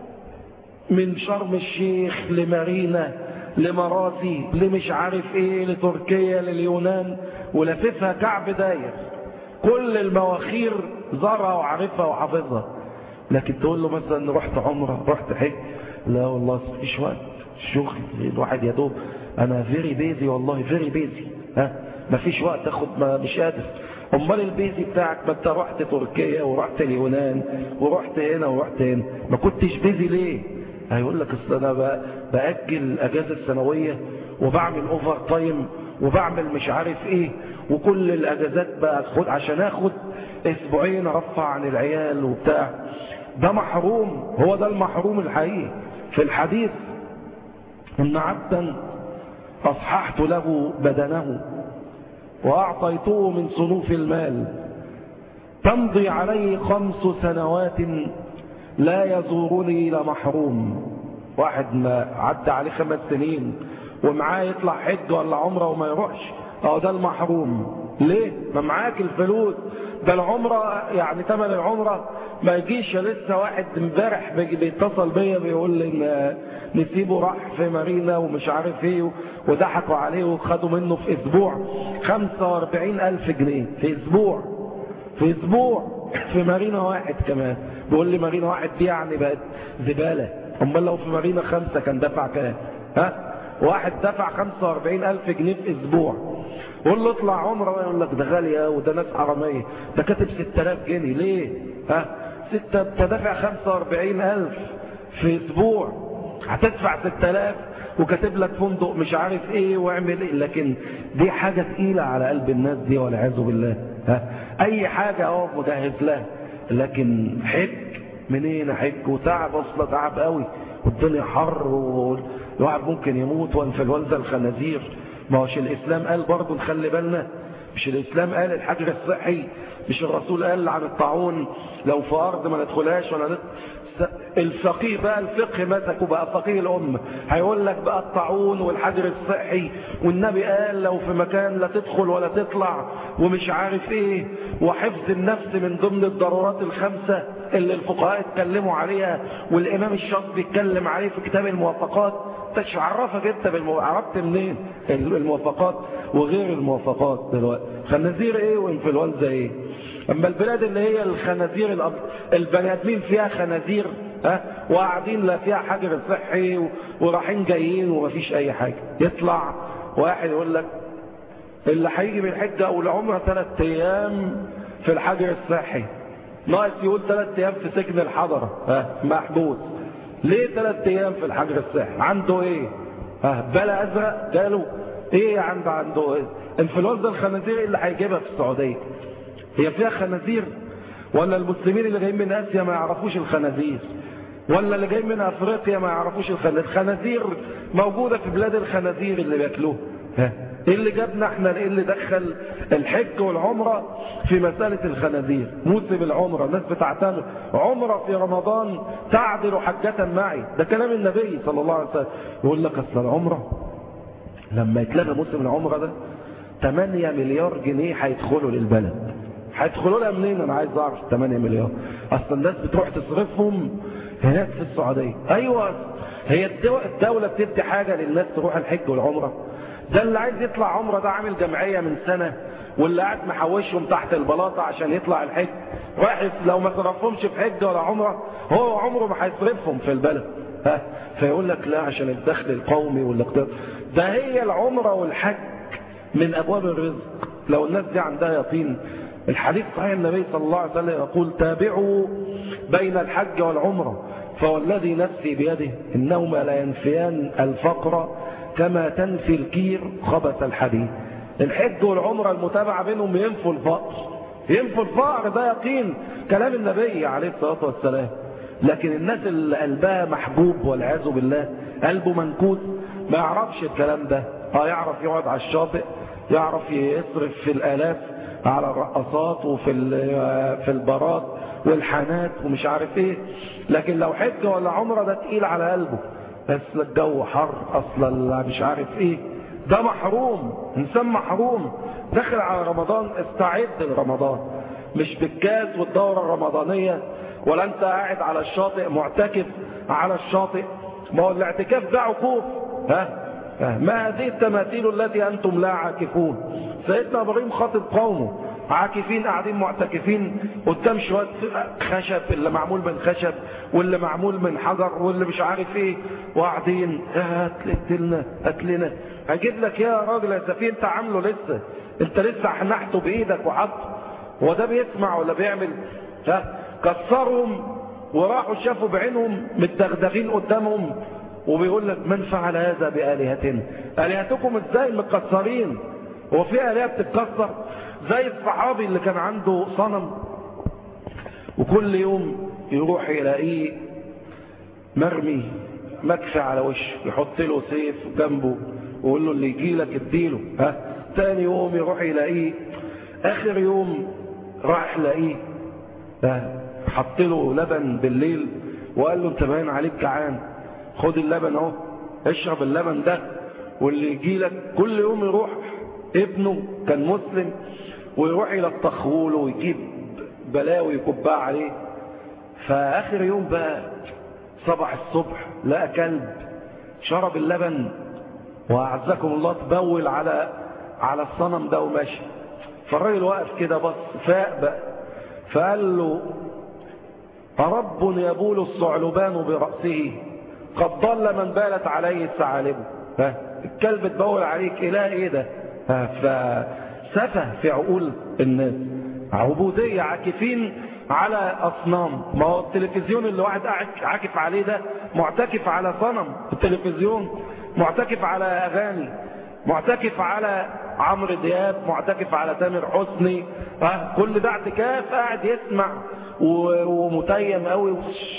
من شرم الشيخ لمارينا لمراسي لمش عارف ايه لتركيا لليونان ولففها كعب داير كل المواخير زارها وعارفها وحافظها لكن تقول له مثلا رحت عمره رحت حج لا والله مفيش وقت الشغل الواحد يا دوب انا فيري بيزي والله فيري بيزي ها مفيش وقت اخد ما مش قادر امال البيزي بتاعك ما انت رحت تركيا ورحت اليونان ورحت هنا ورحت هنا ما كنتش بيزي ليه هيقول لك اصل انا باجل الاجازه السنويه وبعمل اوفر تايم وبعمل مش عارف ايه وكل الاجازات باخد عشان اخد اسبوعين ارفع عن العيال وبتاع ده محروم هو ده المحروم الحقيقي في الحديث ان عبدا اصححت له بدنه واعطيته من صنوف المال تمضي عليه خمس سنوات لا يزورني لمحروم واحد ما عدى عليه خمس سنين ومعاه يطلع حج ولا عمره وما يروحش اه ده المحروم ليه ما معاك الفلوس ده العمرة يعني تمن العمرة ما يجيش لسه واحد امبارح بيتصل بيا بيقول لي ان نسيبه راح في مارينا ومش عارف ايه وضحكوا عليه وخدوا منه في اسبوع 45 الف جنيه في اسبوع في اسبوع في مارينا واحد كمان بيقول لي مارينا واحد دي يعني بقت زبالة امال لو في مارينا خمسة كان دفع كام ها واحد دفع 45 الف جنيه في اسبوع قول له اطلع عمره يقول لك ده غالية وده ناس حرامية ده كاتب 6000 جنيه ليه ها ستة انت دافع 45 الف في اسبوع هتدفع 6000 وكاتب لك فندق مش عارف ايه واعمل ايه لكن دي حاجة تقيلة على قلب الناس دي والعياذ بالله ها اي حاجة اهو مجهز لها لكن حج منين حج وتعب اصلا تعب قوي والدنيا حر والواحد ممكن يموت وانفلونزا الخنازير ما هوش الاسلام قال برضه نخلي بالنا مش الاسلام قال الحجر الصحي مش الرسول قال عن الطاعون لو في ارض ما ندخلهاش ولا ندخل الفقيه بقى الفقه مسكه بقى فقيه الأمة هيقول لك بقى الطاعون والحجر الصحي والنبي قال لو في مكان لا تدخل ولا تطلع ومش عارف ايه وحفظ النفس من ضمن الضرورات الخمسة اللي الفقهاء اتكلموا عليها والإمام الشاطبي اتكلم عليه في كتاب الموافقات انت عرفك انت بالمو... عرفت منين الموافقات وغير الموافقات دلوقتي خنازير ايه وانفلونزا ايه اما البلاد اللي هي الخنازير الأب... البني ادمين فيها خنازير ها وقاعدين لا فيها حجر صحي و... ورايحين جايين ومفيش اي حاجه يطلع واحد يقول لك اللي هيجي من الحجه او العمره ثلاث ايام في الحجر الصحي ناقص يقول ثلاث ايام في سجن الحضره ها محبوس ليه ثلاث ايام في الحجر الصحي عنده ايه ها بلا ازرق جاله ايه عنده عنده ايه انفلونزا الخنازير اللي هيجيبها في السعوديه هي فيها خنازير ولا المسلمين اللي جايين من اسيا ما يعرفوش الخنازير ولا اللي جايين من افريقيا ما يعرفوش الخنازير الخنازير موجوده في بلاد الخنازير اللي بياكلوها ها ايه اللي جابنا احنا ايه اللي دخل الحج والعمره في مساله الخنازير موسم العمره الناس بتعتمد عمره في رمضان تعدل حجه معي ده كلام النبي صلى الله عليه وسلم يقول لك اصل العمره لما يتلغى موسم العمره ده 8 مليار جنيه هيدخلوا للبلد هيدخلوا لها منين انا عايز اعرف 8 مليار اصل الناس بتروح تصرفهم هناك في السعوديه ايوه هي الدوله بتدي حاجه للناس تروح الحج والعمره ده اللي عايز يطلع عمره ده عامل جمعيه من سنه واللي قاعد محوشهم تحت البلاطه عشان يطلع الحج رايح لو ما صرفهمش في حج ولا عمره هو عمره ما هيصرفهم في البلد ها فيقول لك لا عشان الدخل القومي والاقتصاد ده هي العمره والحج من ابواب الرزق لو الناس دي عندها يقين الحديث صحيح النبي صلى الله عليه وسلم يقول تابعوا بين الحج والعمرة فوالذي نفسي بيده إنهما لا ينفيان الفقر كما تنفي الكير خبث الحديد الحج والعمرة المتابعة بينهم ينفوا الفقر ينفوا الفقر ده يقين كلام النبي عليه الصلاة والسلام لكن الناس اللي قلبها محجوب والعياذ بالله قلبه منكوس ما يعرفش الكلام ده اه يعرف يقعد على الشاطئ يعرف يصرف في الآلاف على الرقصات وفي في البارات والحانات ومش عارف ايه لكن لو حج ولا عمره ده تقيل على قلبه بس الجو حر اصلا مش عارف ايه ده محروم انسان محروم داخل على رمضان استعد لرمضان مش بالكاس والدورة الرمضانية ولا انت قاعد على الشاطئ معتكف على الشاطئ ما هو الاعتكاف ده عقوق ها ما هذه التماثيل التي أنتم لا عاكفون سيدنا إبراهيم خاطب قومه عاكفين قاعدين معتكفين قدام شوية خشب اللي معمول من خشب واللي معمول من حجر واللي مش عارف ايه وقاعدين هاتلنا هاتلنا هجيب لك يا راجل يا سفيه انت عامله لسه انت لسه حنحته بايدك وحطه هو ده بيسمع ولا بيعمل ها كسرهم وراحوا شافوا بعينهم متدغدغين قدامهم وبيقول لك من فعل هذا بآلهتنا آلهتكم ازاي متكسرين هو في آلهة بتتكسر زي الصحابي اللي كان عنده صنم وكل يوم يروح يلاقيه مرمي مكفي على وشه يحط له سيف جنبه ويقول له اللي يجي لك اديله ها تاني يوم يروح يلاقيه اخر يوم راح يلاقيه حط له لبن بالليل وقال له انت باين عليك جعان خد اللبن اهو اشرب اللبن ده واللي يجي لك كل يوم يروح ابنه كان مسلم ويروح يلطخه له ويجيب بلاوي يكبها عليه فاخر يوم بقى صبح الصبح لقى كلب شرب اللبن واعزكم الله تبول على على الصنم ده وماشي فالراجل واقف كده بص فاق بقى فقال له أرب يبول الثعلبان برأسه قد ضل من بالت عليه الثعالب الكلب تبول عليك إله إيه ده فسفه في عقول الناس عبودية عاكفين على أصنام ما هو التلفزيون اللي واحد عاكف عليه ده معتكف على صنم التلفزيون معتكف على أغاني معتكف على عمرو دياب معتكف على تامر حسني ها كل ده اعتكاف قاعد يسمع ومتيم قوي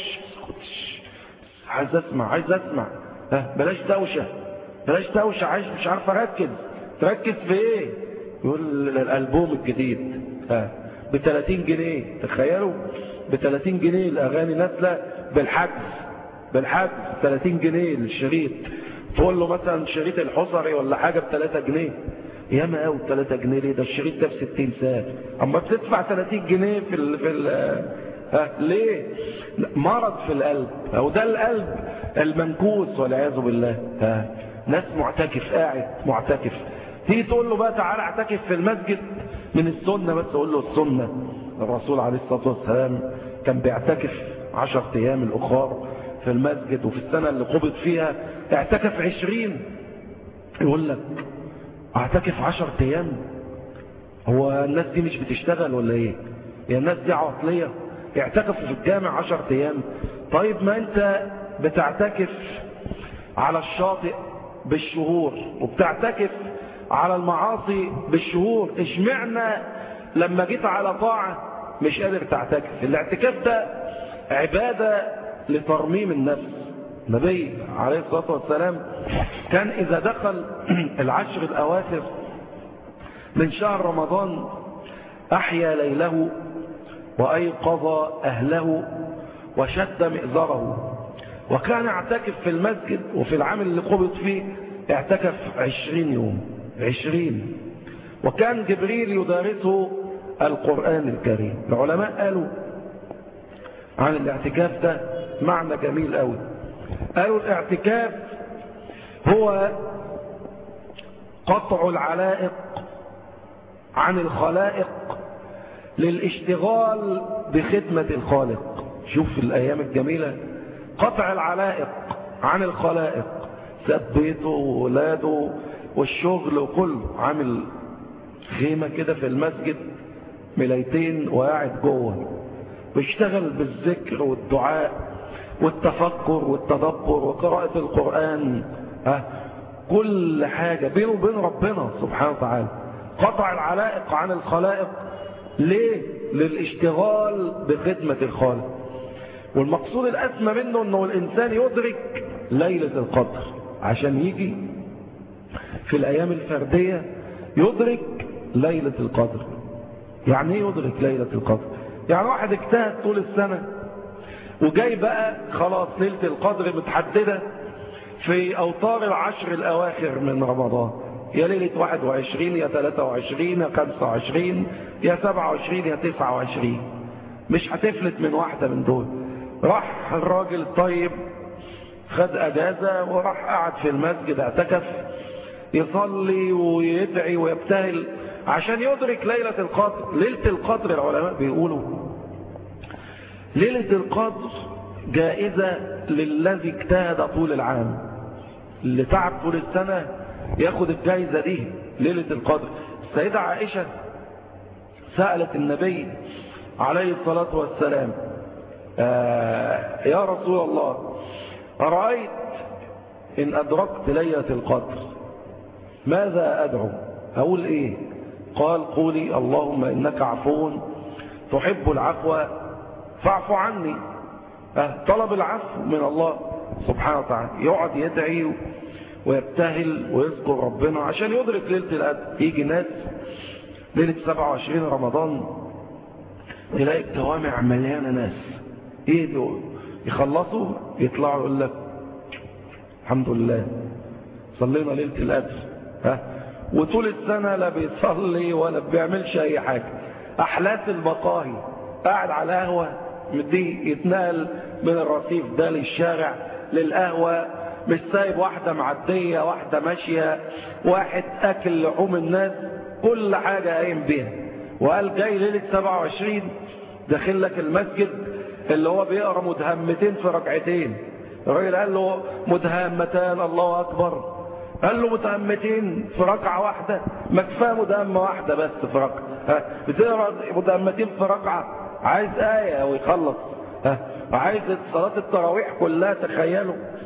عايز اسمع عايز اسمع ها بلاش دوشه بلاش دوشه عايز مش عارف اركز تركز في ايه يقول الالبوم الجديد ها ب 30 جنيه تخيلوا ب 30 جنيه الاغاني نازله بالحجز بالحجز 30 جنيه للشريط تقول له مثلا شريط الحصري ولا حاجه ب 3 جنيه ياما قوي 3 جنيه ليه ده الشريط ده ب 60 ساعه اما بتدفع 30 جنيه في ال في ال ها ليه مرض في القلب او ده القلب المنكوس والعياذ بالله ها ناس معتكف قاعد معتكف تيجي تقول له بقى تعالى اعتكف في المسجد من السنه بس تقول له السنه الرسول عليه الصلاه والسلام كان بيعتكف 10 ايام الاخر في المسجد وفي السنه اللي قبض فيها اعتكف 20 يقول لك اعتكف 10 ايام هو الناس دي مش بتشتغل ولا ايه هي الناس دي عطليه اعتكفوا في الجامع 10 ايام طيب ما انت بتعتكف على الشاطئ بالشهور وبتعتكف على المعاصي بالشهور اشمعنا لما جيت على طاعة مش قادر تعتكف الاعتكاف ده عبادة لترميم النفس النبي عليه الصلاة والسلام كان إذا دخل العشر الأواخر من شهر رمضان أحيا ليله وأيقظ أهله وشد مئزره وكان اعتكف في المسجد وفي العام اللي قبض فيه اعتكف عشرين يوم عشرين وكان جبريل يدارسه القرآن الكريم العلماء قالوا عن الاعتكاف ده معنى جميل قوي قالوا الاعتكاف هو قطع العلائق عن الخلائق للاشتغال بخدمة الخالق شوف الأيام الجميلة قطع العلائق عن الخلائق ساب بيته وولاده والشغل وكله عامل خيمة كده في المسجد ملايتين وقاعد جوه بيشتغل بالذكر والدعاء والتفكر والتدبر وقراءة القرآن ها كل حاجة بينه وبين ربنا سبحانه وتعالى قطع العلائق عن الخلائق ليه للاشتغال بخدمة الخالق والمقصود الأسمى منه أنه الإنسان يدرك ليلة القدر عشان يجي في الأيام الفردية يدرك ليلة القدر يعني ايه يدرك ليلة القدر يعني واحد اجتهد طول السنة وجاي بقى خلاص ليلة القدر متحددة في أوتار العشر الأواخر من رمضان يا ليلة 21 يا 23 يا 25 يا 27 يا 29 مش هتفلت من واحدة من دول راح الراجل طيب خد أجازة وراح قعد في المسجد اعتكف يصلي ويدعي ويبتهل عشان يدرك ليلة القدر ليلة القدر العلماء بيقولوا ليلة القدر جائزة للذي اجتهد طول العام اللي تعب طول السنة ياخد الجائزة دي ليلة القدر السيدة عائشة سألت النبي عليه الصلاة والسلام آه يا رسول الله أرأيت إن أدركت ليلة القدر ماذا أدعو أقول إيه قال قولي اللهم إنك عفو تحب العفو فاعف عني أه طلب العفو من الله سبحانه وتعالى يقعد يدعي ويبتهل ويذكر ربنا عشان يدرك ليلة القدر يجي ناس ليلة 27 رمضان تلاقي الجوامع مليانة ناس ايه دول يخلصوا يطلعوا يقول لك الحمد لله صلينا ليلة القدر ها وطول السنة لا بيصلي ولا بيعملش اي حاجة احلاس المقاهي قاعد على قهوة مدي يتنقل من الرصيف ده للشارع للقهوة مش سايب واحدة معدية واحدة ماشية واحد اكل لحوم الناس كل حاجة قايم بيها وقال جاي ليلة 27 داخل لك المسجد اللي هو بيقرا مدهمتين في ركعتين الراجل قال له مدهمتان الله اكبر قال له مدهمتين في ركعه واحده ما كفايه مدهمه واحده بس في ركعه ها بتقرا مدهمتين في ركعه عايز ايه ويخلص ها عايز صلاه التراويح كلها تخيلوا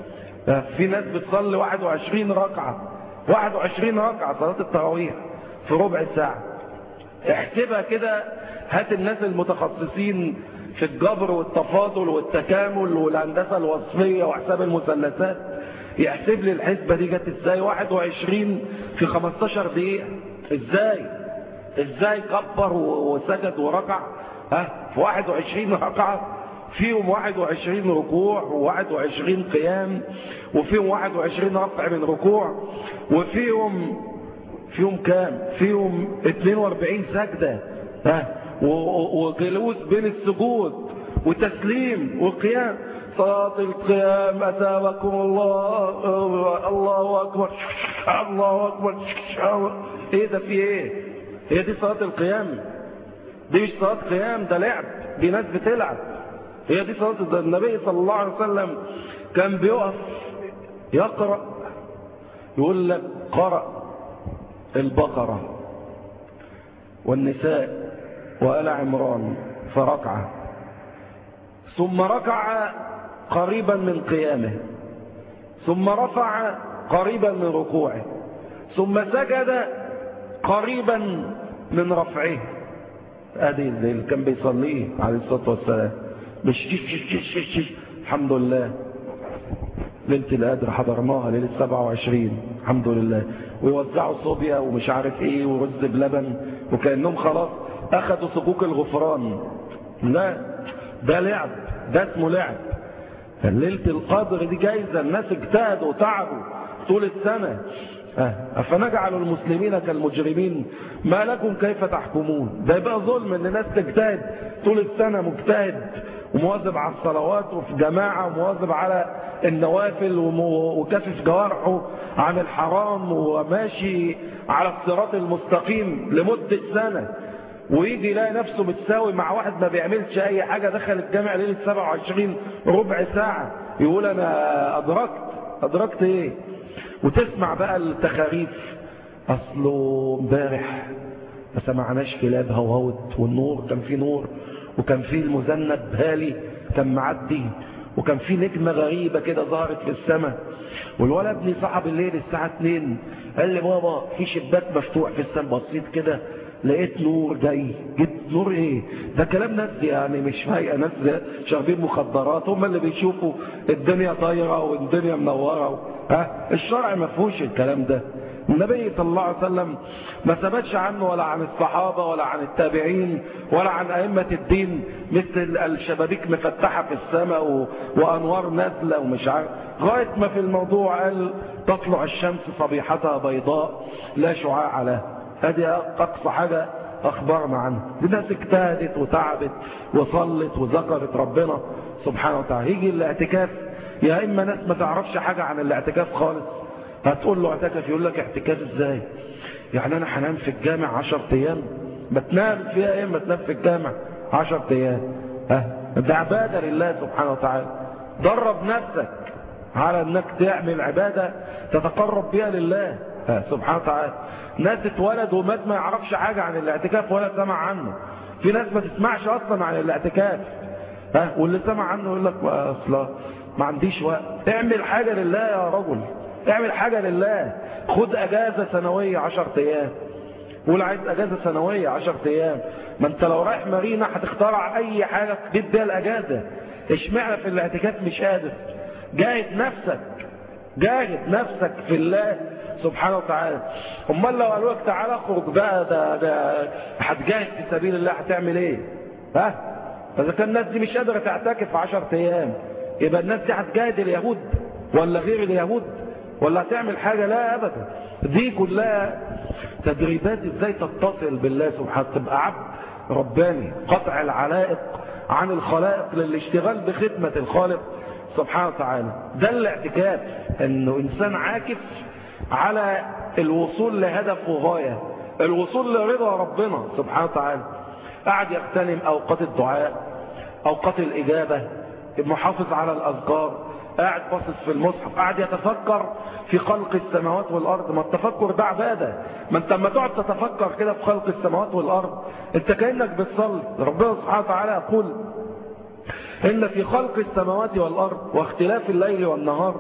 في ناس بتصلي 21 ركعة 21 ركعة صلاة التراويح في ربع ساعة احسبها كده هات الناس المتخصصين في الجبر والتفاضل والتكامل والهندسة الوصفية وحساب المثلثات يحسب لي الحسبة دي جت ازاي 21 في 15 دقيقة ازاي ازاي كبر وسجد وركع ها في 21 ركعة فيهم 21 ركوع و21 قيام وفيهم 21 رفع من ركوع وفيهم فيهم كام فيهم 42 سجدة ها وجلوس بين السجود وتسليم وقيام صلاة القيام أتابكم الله الله أكبر الله أكبر ايه ده في ايه هي دي صلاة القيام دي مش صلاة قيام ده لعب دي ناس بتلعب هي دي صلاة النبي صلى الله عليه وسلم كان بيقف يقرأ يقول لك قرأ البقرة والنساء وآل عمران فركعة ثم ركع قريبا من قيامه ثم رفع قريبا من ركوعه ثم سجد قريبا من رفعه ادي اللي كان بيصليه عليه الصلاه والسلام مش شش شش شش شش. الحمد لله ليله القدر حضرناها ليله 27 الحمد لله ويوزعوا صوبيا ومش عارف ايه ورز بلبن وكانهم خلاص اخذوا صكوك الغفران لا ده لعب ده اسمه لعب ليله القدر دي جايزه الناس اجتهدوا وتعبوا طول السنه أفنجعل المسلمين كالمجرمين ما لكم كيف تحكمون ده يبقى ظلم ان الناس تجتهد طول السنة مجتهد ومواظب على الصلوات وفي جماعة ومواظب على النوافل وكفف جوارحه عن الحرام وماشي على الصراط المستقيم لمدة سنة ويجي يلاقي نفسه متساوي مع واحد ما بيعملش اي حاجة دخل الجامع ليلة 27 ربع ساعة يقول انا ادركت ادركت ايه وتسمع بقى التخاريف اصله امبارح ما سمعناش كلاب هوهوت والنور كان فيه نور وكان فيه المذنب هالي كان معدي وكان فيه نجمة غريبة كده ظهرت في السماء والولد ابني صحب الليل الساعة 2 قال لي بابا في شباك مفتوح في السماء بسيط كده لقيت نور جاي جيت نور ايه ده كلام ناس يعني مش فايقه ناس شاربين مخدرات هم اللي بيشوفوا الدنيا طايره والدنيا منوره ها الشرع ما فيهوش الكلام ده النبي صلى الله عليه وسلم ما ثبتش عنه ولا عن الصحابة ولا عن التابعين ولا عن أئمة الدين مثل الشبابيك مفتحة في السماء و... وأنوار نازلة ومش عارف غاية ما في الموضوع قال تطلع الشمس صبيحتها بيضاء لا شعاع لها هذه أقصى حاجة أخبرنا عنها الناس اجتهدت وتعبت وصلت وذكرت ربنا سبحانه وتعالى يجي الاعتكاف يا إما ناس ما تعرفش حاجة عن الاعتكاف خالص هتقول له اعتكف يقول لك اعتكاف ازاي يعني انا هنام في الجامع عشر ايام ما تنام فيها ايه ما تنام في الجامع عشر ايام ها ده عبادة لله سبحانه وتعالى درب نفسك على انك تعمل عبادة تتقرب بها لله سبحانه وتعالى ناس اتولد ومات ما يعرفش حاجة عن الاعتكاف ولا سمع عنه في ناس ما تسمعش اصلا عن الاعتكاف ها واللي سمع عنه يقول لك اصلا ما عنديش وقت اعمل حاجة لله يا رجل اعمل حاجة لله خد اجازة سنوية عشر ايام قول عايز اجازة سنوية عشر ايام ما انت لو رايح مارينا هتخترع اي حاجة تجيب بيها الاجازة اشمعنى في الاعتكاف مش قادر جاهد نفسك جاهد نفسك في الله سبحانه وتعالى امال لو قالوا لك تعالى اخرج بقى ده ده هتجاهد في سبيل الله هتعمل ايه ها فاذا كان الناس دي مش قادره تعتكف 10 ايام يبقى الناس دي هتجاهد اليهود ولا غير اليهود ولا هتعمل حاجه لا ابدا دي كلها تدريبات ازاي تتصل بالله سبحانه تبقى عبد رباني قطع العلائق عن الخلائق للاشتغال بخدمه الخالق سبحانه وتعالى ده الاعتكاف انه انسان عاكف على الوصول لهدف وغاية الوصول لرضا ربنا سبحانه وتعالى قاعد يغتنم أوقات الدعاء أوقات الإجابة محافظ على الأذكار قاعد باصص في المصحف قاعد يتفكر في خلق السماوات والأرض ما التفكر ده عبادة ما انت لما تقعد تتفكر كده في خلق السماوات والأرض انت كأنك بتصلي ربنا سبحانه وتعالى يقول إن في خلق السماوات والأرض واختلاف الليل والنهار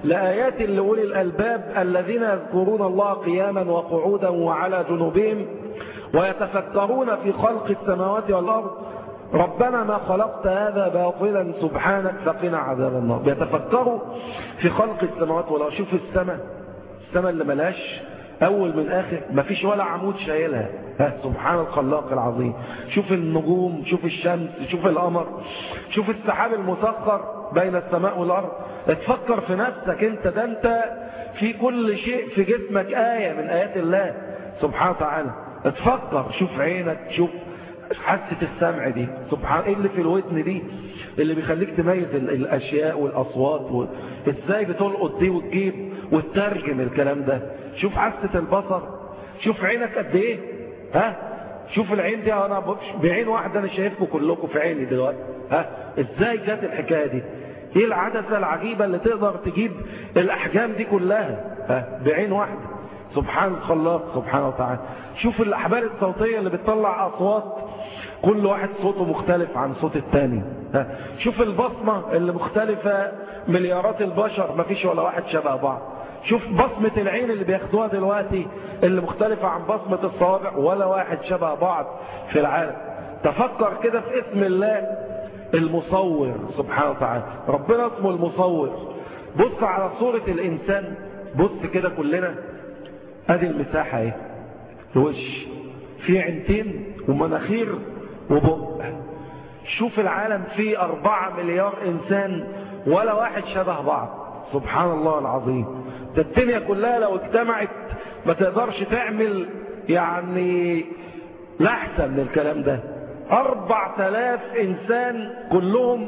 لآيات لأولي الألباب الذين يذكرون الله قياما وقعودا وعلى جنوبهم ويتفكرون في خلق السماوات والأرض ربنا ما خلقت هذا باطلا سبحانك فقنا عذاب النار بيتفكروا في خلق السماوات والأرض شوف السماء السماء اللي ملاش أول من آخر ما فيش ولا عمود شايلها ها سبحان الخلاق العظيم شوف النجوم شوف الشمس شوف القمر شوف السحاب المسخر بين السماء والأرض اتفكر في نفسك انت ده انت في كل شيء في جسمك آية من آيات الله سبحانه وتعالى اتفكر شوف عينك شوف حاسة السمع دي سبحان ايه اللي في الودن دي اللي بيخليك تميز الاشياء والاصوات و... ازاي بتلقط دي وتجيب وتترجم الكلام ده شوف حاسة البصر شوف عينك قد ايه ها شوف العين دي انا بعين واحدة انا شايفكم كلكم في عيني دلوقتي ها ازاي جت الحكاية دي ايه العدسة العجيبة اللي تقدر تجيب الاحجام دي كلها ها بعين واحدة سبحان الخلاق سبحانه وتعالى شوف الاحبال الصوتية اللي بتطلع اصوات كل واحد صوته مختلف عن صوت التاني ها شوف البصمة اللي مختلفة مليارات البشر ما فيش ولا واحد شبه بعض شوف بصمة العين اللي بياخدوها دلوقتي اللي مختلفة عن بصمة الصوابع ولا واحد شبه بعض في العالم تفكر كده في اسم الله المصور سبحانه وتعالى ربنا اسمه المصور بص على صورة الإنسان بص كده كلنا ادي المساحة ايه الوش في عينتين ومناخير وبق شوف العالم فيه أربعة مليار إنسان ولا واحد شبه بعض سبحان الله العظيم ده الدنيا كلها لو اجتمعت ما تقدرش تعمل يعني لحسن من الكلام ده أربع تلاف إنسان كلهم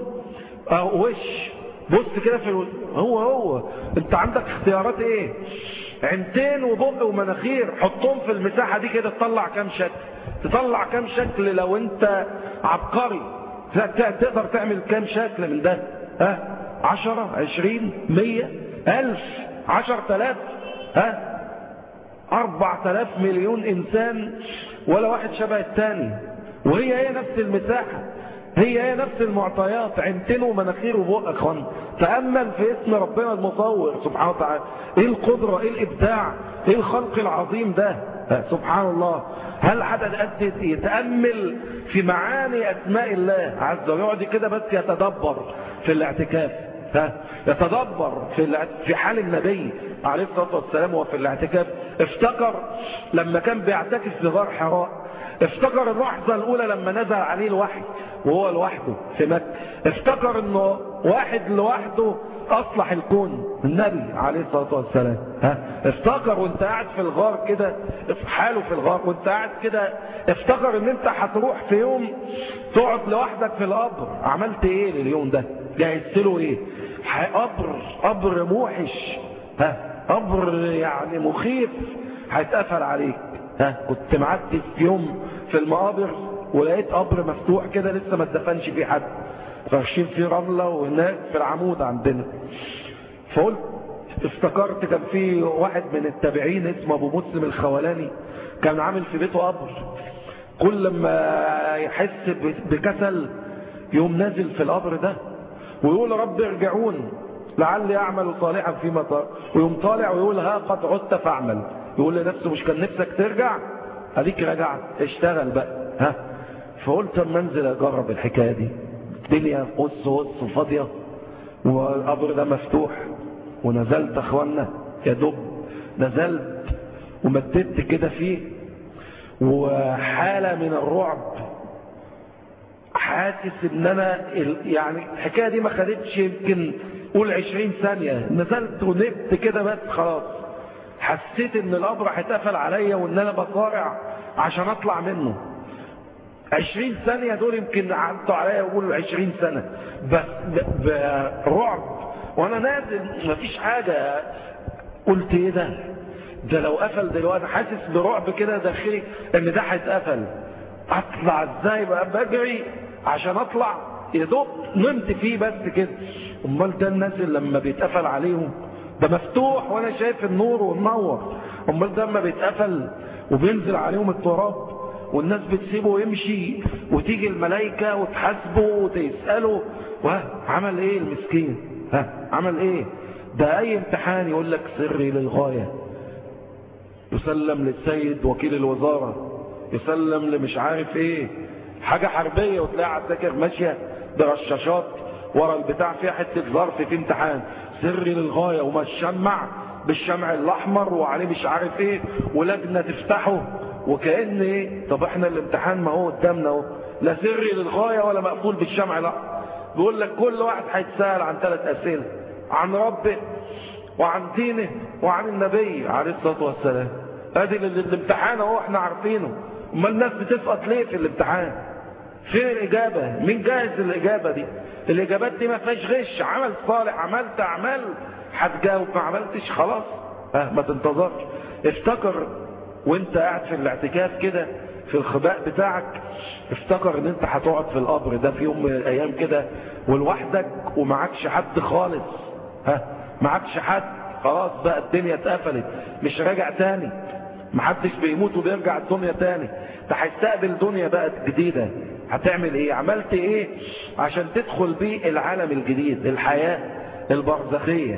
وش بص كده في الوش. هو هو انت عندك اختيارات ايه عينتين وبق ومناخير حطهم في المساحة دي كده تطلع كام شكل تطلع كام شكل لو انت عبقري تقدر تعمل كام شكل من ده ها عشرة عشرين مية ألف عشر تلاف ها أربع تلاف مليون إنسان ولا واحد شبه التاني وهي هي نفس المساحة هي هي نفس المعطيات عينتين ومناخير وبق اخوان تأمل في اسم ربنا المصور سبحانه وتعالى ايه القدرة ايه الابداع ايه الخلق العظيم ده سبحان الله هل حد قد يتأمل في معاني اسماء الله عز وجل يقعد كده بس يتدبر في الاعتكاف يتدبر في في حال النبي عليه الصلاة والسلام وفي الاعتكاف افتكر لما كان بيعتكف في غار حراء افتكر اللحظة الأولى لما نزل عليه الوحي وهو لوحده في مكة افتكر انه واحد لوحده اصلح الكون النبي عليه الصلاة والسلام ها افتكر وانت قاعد في الغار كده في حاله في الغار وانت قاعد كده افتكر ان انت هتروح في يوم تقعد لوحدك في القبر عملت ايه لليوم ده جهزت له ايه قبر قبر موحش ها قبر يعني مخيف هيتقفل عليك ها كنت معدي في يوم في المقابر ولقيت قبر مفتوح كده لسه ما اتدفنش فيه حد فرشين فيه رملة وهناك في العمود عندنا فقلت افتكرت كان في واحد من التابعين اسمه ابو مسلم الخولاني كان عامل في بيته قبر كل ما يحس بكسل يوم نازل في القبر ده ويقول رب ارجعون لعلي اعمل صالحا فيما ترى ويوم طالع ويقول ها قد عدت فاعمل يقول لنفسه مش كان نفسك ترجع اديك رجعت اشتغل بقى ها فقلت اما انزل اجرب الحكايه دي الدنيا قص قص فاضيه والقبر ده مفتوح ونزلت اخوانا يا دب نزلت ومددت كده فيه وحاله من الرعب حاسس ان انا يعني الحكايه دي ما خدتش يمكن قول 20 ثانيه نزلت ونبت كده بس خلاص حسيت ان القبر هيتقفل عليا وان انا بصارع عشان اطلع منه عشرين ثانية دول يمكن عدوا عليا يقولوا عشرين سنة بس برعب وانا نازل مفيش حاجة قلت ايه ده ده لو قفل دلوقتي حاسس برعب كده داخلي ان ده هيتقفل اطلع ازاي بقى بجري عشان اطلع يا دوب نمت فيه بس كده امال ده الناس اللي لما بيتقفل عليهم ده مفتوح وانا شايف النور والنور امال ده لما بيتقفل وبينزل عليهم التراب والناس بتسيبه ويمشي وتيجي الملائكة وتحاسبه وتسأله عمل ايه المسكين ها عمل ايه ده اي امتحان يقول لك سري للغاية يسلم للسيد وكيل الوزارة يسلم لمش عارف ايه حاجة حربية وتلاقي على الذاكر ماشية برشاشات ورا البتاع فيها حتة ظرف في امتحان سري للغاية وما الشمع بالشمع الاحمر وعليه مش عارف ايه ولجنة تفتحه وكأن ايه طب احنا الامتحان ما هو قدامنا اهو لا سري للغاية ولا مقفول بالشمع لا بيقول لك كل واحد هيتسأل عن ثلاث اسئلة عن ربه وعن دينه وعن النبي عليه الصلاة والسلام ادي الامتحان اهو احنا عارفينه امال الناس بتسقط ليه في الامتحان فين الاجابة مين جاهز الاجابة دي الاجابات دي ما فيهاش غش عمل صالح عملت اعمال هتجاوب ما عملتش خلاص اه ما تنتظرش افتكر وانت قاعد في الاعتكاف كده في الخباء بتاعك افتكر ان انت هتقعد في القبر ده في يوم من الايام كده ولوحدك ومعكش حد خالص ها معكش حد خلاص بقى الدنيا اتقفلت مش راجع تاني محدش بيموت وبيرجع الدنيا تاني ده هيستقبل دنيا بقى جديدة هتعمل ايه عملت ايه عشان تدخل بيه العالم الجديد الحياة البرزخية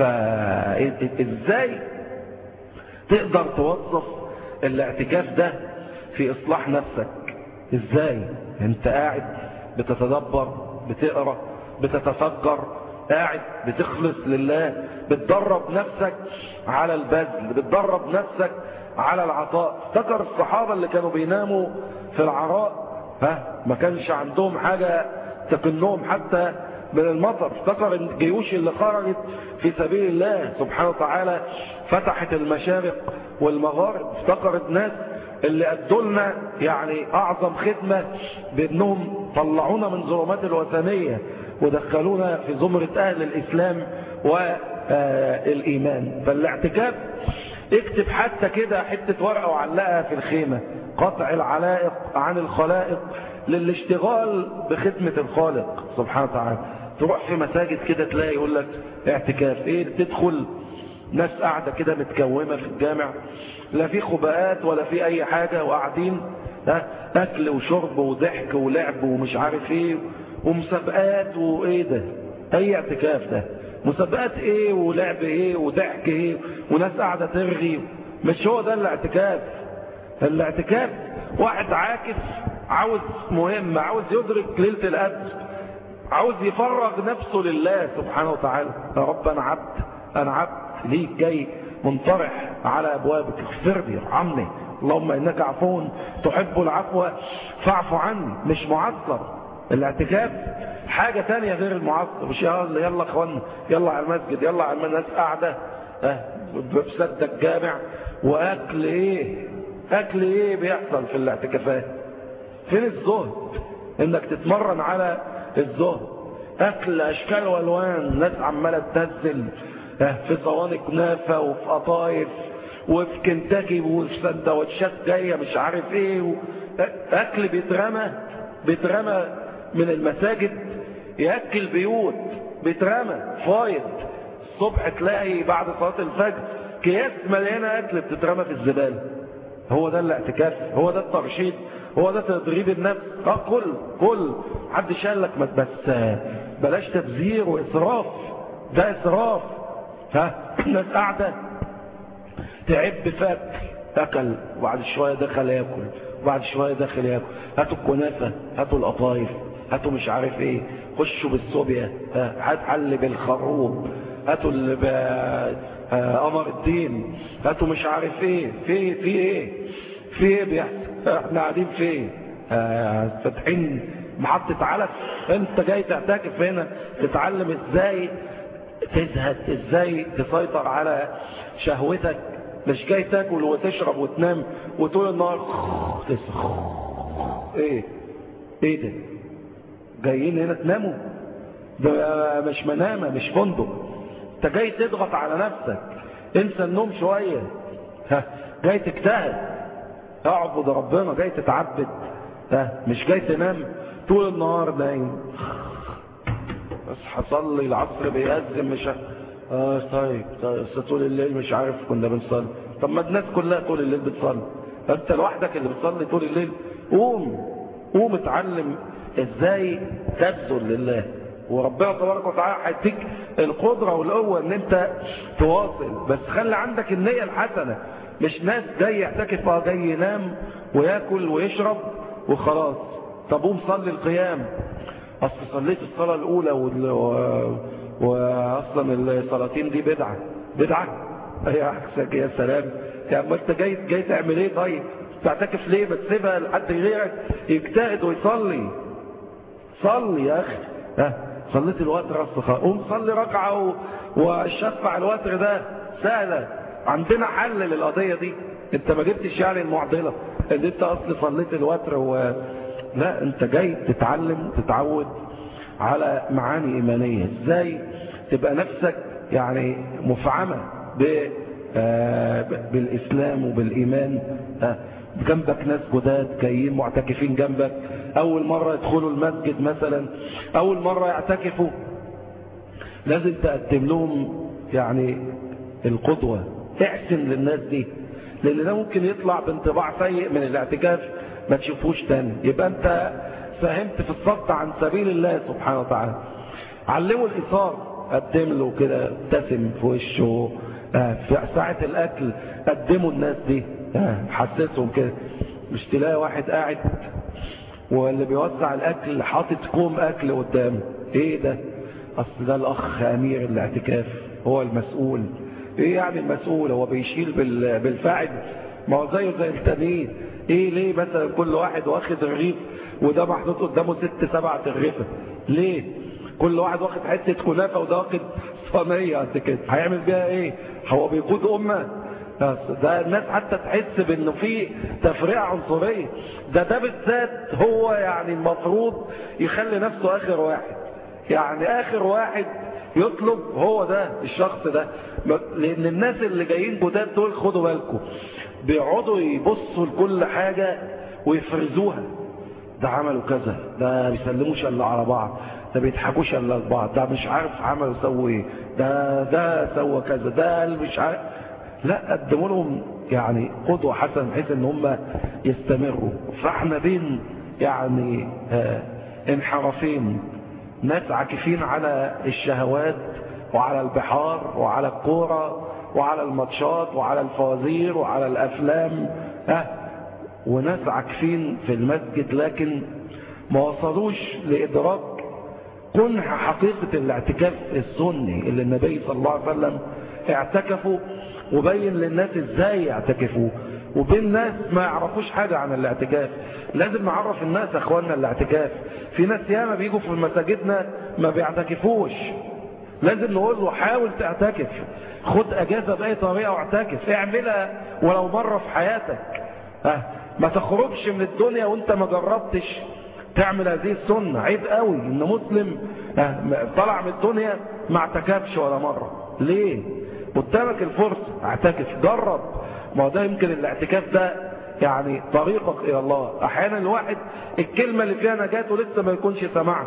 فازاي تقدر توظف الاعتكاف ده في اصلاح نفسك ازاي انت قاعد بتتدبر بتقرأ بتتفكر قاعد بتخلص لله بتدرب نفسك على البذل بتدرب نفسك على العطاء افتكر الصحابة اللي كانوا بيناموا في العراء ها ما كانش عندهم حاجة تقنهم حتى من المطر افتكر الجيوش اللي خرجت في سبيل الله سبحانه وتعالى فتحت المشارق والمغارب افتكر الناس اللي ادوا لنا يعني اعظم خدمة بانهم طلعونا من ظلمات الوثنية ودخلونا في زمرة اهل الاسلام والايمان فالاعتكاف اكتب حتى كده حتة ورقة وعلقها في الخيمة قطع العلائق عن الخلائق للاشتغال بخدمة الخالق سبحانه وتعالى تروح في مساجد كده تلاقي يقول لك اعتكاف ايه تدخل ناس قاعدة كده متكومة في الجامع لا في خباءات ولا في اي حاجة وقاعدين اكل وشرب وضحك ولعب ومش عارف ايه ومسابقات وايه ده اي اعتكاف ده مسابقات ايه ولعب ايه وضحك ايه وناس قاعدة ترغي مش هو ده الاعتكاف الاعتكاف واحد عاكف عاوز مهم عاوز يدرك ليلة القدر عاوز يفرغ نفسه لله سبحانه وتعالى يا رب انا عبد انا عبد ليك جاي منطرح على ابوابك اغفر لي ارحمني اللهم انك عفو تحب العفو فاعف عني مش معصر الاعتكاف حاجة تانية غير المعصر مش يلا يلا اخوانا يلا على المسجد يلا على الناس قاعدة اه بسد الجامع واكل ايه اكل ايه بيحصل في الاعتكافات فين الزهد انك تتمرن على الزهد اكل اشكال والوان ناس عماله تنزل في صواني كنافه وفي قطايف وفي كنتاكي وفي سندوتشات جايه مش عارف ايه و... اكل بيترمى بيترمى من المساجد ياكل بيوت بيترمى فايض الصبح تلاقي بعد صلاه الفجر اكياس مليانه اكل بتترمى في الزباله هو ده الاعتكاف هو ده الترشيد هو ده تدريب النفس اه كل كل حد شال لك بس بلاش تبذير واسراف ده اسراف ها الناس قاعده تعب فاكل اكل وبعد شويه دخل ياكل وبعد شويه دخل ياكل هاتوا الكنافه هاتوا القطايف هاتوا مش عارف ايه خشوا بالصوبيا هات حل بالخروب هاتوا اللي قمر الدين هاتوا مش عارف ايه في في ايه في ايه بيحصل احنا قاعدين فين آه فاتحين محطة علف انت جاي تعتكف هنا تتعلم ازاي تزهد ازاي تسيطر على شهوتك مش جاي تاكل وتشرب وتنام وطول النهار ايه ايه ده جايين هنا تناموا ده مش منامة مش فندق انت جاي تضغط على نفسك انسى النوم شوية ها جاي تجتهد اعبد ربنا جاي تتعبد ها مش جاي تنام طول النهار نايم اصحى صلي العصر بيأذن مش اه طيب طيب طول الليل مش عارف كنا بنصلي طب ما الناس كلها طول الليل بتصلي انت لوحدك اللي بتصلي طول الليل قوم قوم اتعلم ازاي تبذل لله وربنا تبارك وتعالى هيديك القدرة والقوة ان انت تواصل بس خلي عندك النية الحسنة مش ناس جاي يعتكف اه جاي ينام وياكل ويشرب وخلاص طب قوم صلي القيام اصل صليت الصلاة الاولى وال... و... واصلا الصلاتين دي بدعة بدعة اي عكسك يا سلام يا اما انت جاي جاي تعمل ايه طيب تعتكف ليه ما تسيبها لحد غيرك يجتهد ويصلي صلي يا اخي ها صليت الوتر اصلا قوم صلي ركعه و... وشفع الوتر ده سهله عندنا حل للقضيه دي انت ما جبتش يعني المعضله ان انت اصل صليت الوتر و... لا انت جاي تتعلم تتعود على معاني ايمانيه ازاي تبقى نفسك يعني مفعمه ب... آه بالاسلام وبالايمان آه جنبك ناس جداد جايين معتكفين جنبك اول مرة يدخلوا المسجد مثلا اول مرة يعتكفوا لازم تقدم لهم يعني القدوة احسن للناس دي لان ده ممكن يطلع بانطباع سيء من الاعتكاف ما تشوفوش تاني يبقى انت فهمت في الصد عن سبيل الله سبحانه وتعالى علموا الايثار قدم له كده ابتسم في وشه في ساعة الاكل قدموا الناس دي حسسهم كده مش تلاقي واحد قاعد واللي بيوزع الاكل حاطط كوم اكل قدامه ايه ده اصل ده الاخ امير الاعتكاف هو المسؤول ايه يعني المسؤول هو بيشيل بالفاعل ما هو زيه زي التانيين ايه ليه مثلا كل واحد واخد رغيف وده محطوط قدامه ست سبع ترغيفه ليه كل واحد واخد حته كنافه وده واخد صينيه قد كده هيعمل بيها ايه هو بيقود امه ده الناس حتى تحس بانه في تفرقه عنصريه ده ده بالذات هو يعني المفروض يخلي نفسه اخر واحد يعني اخر واحد يطلب هو ده الشخص ده لان الناس اللي جايين جداد دول خدوا بالكم بيقعدوا يبصوا لكل حاجه ويفرزوها ده عملوا كذا ده بيسلموش الا على بعض ده بيضحكوش الا لبعض ده مش عارف عملوا سووا ايه ده ده سوى كذا ده مش عارف لا قدموا لهم يعني قدوة حسنة بحيث ان هم يستمروا فاحنا بين يعني آه انحرافين ناس عاكفين على الشهوات وعلى البحار وعلى الكورة وعلى الماتشات وعلى الفوازير وعلى الافلام آه وناس عاكفين في المسجد لكن ما وصلوش لادراك كنح حقيقة الاعتكاف السني اللي النبي صلى الله عليه وسلم اعتكفوا وبين للناس ازاي يعتكفوا وبين ناس ما يعرفوش حاجة عن الاعتكاف لازم نعرف الناس اخواننا الاعتكاف في ناس ياما بيجوا في مساجدنا ما بيعتكفوش لازم نقول له حاول تعتكف خد اجازة باي طريقة واعتكف اعملها ولو مرة في حياتك ها ما تخرجش من الدنيا وانت ما جربتش تعمل هذه السنة عيب قوي ان مسلم طلع من الدنيا ما اعتكفش ولا مرة ليه قدامك الفرصة اعتكف جرب ما ده يمكن الاعتكاف ده يعني طريقك الى الله احيانا الواحد الكلمة اللي فيها نجاته لسه ما يكونش سمعها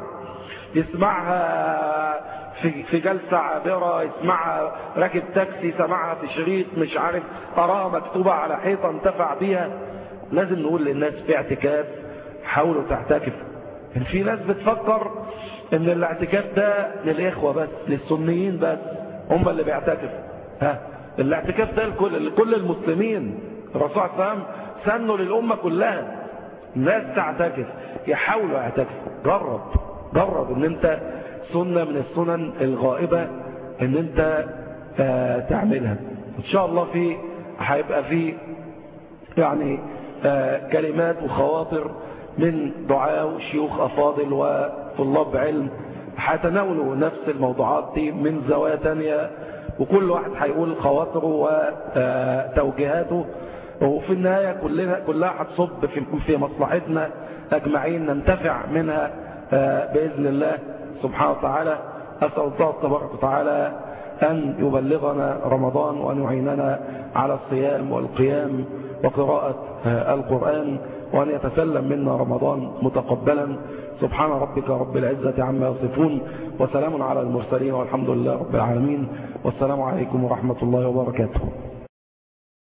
يسمعها في في جلسة عابرة يسمعها راكب تاكسي سمعها في شريط مش عارف قراها مكتوبة على حيطة انتفع بيها لازم نقول للناس في اعتكاف حاولوا تعتكفوا يعني في ناس بتفكر ان الاعتكاف ده للاخوة بس للسنيين بس هم اللي بيعتكفوا ها الاعتكاف ده لكل لكل المسلمين الرسول صلى الله عليه وسلم سنوا للأمة كلها الناس تعتكف يحاولوا يعتكفوا جرب جرب ان انت سنة من السنن الغائبة ان انت آه تعملها ان شاء الله في هيبقى في يعني آه كلمات وخواطر من دعاء وشيوخ أفاضل وطلاب علم هيتناولوا نفس الموضوعات دي من زوايا تانية وكل واحد هيقول خواطره وتوجيهاته وفي النهاية كلنا كلها هتصب في في مصلحتنا أجمعين ننتفع منها بإذن الله سبحانه وتعالى أسأل الله تبارك وتعالى أن يبلغنا رمضان وأن يعيننا على الصيام والقيام وقراءة القرآن وأن يتسلم منا رمضان متقبلا سبحان ربك رب العزة عما يصفون وسلام على المرسلين والحمد لله رب العالمين والسلام عليكم ورحمة الله وبركاته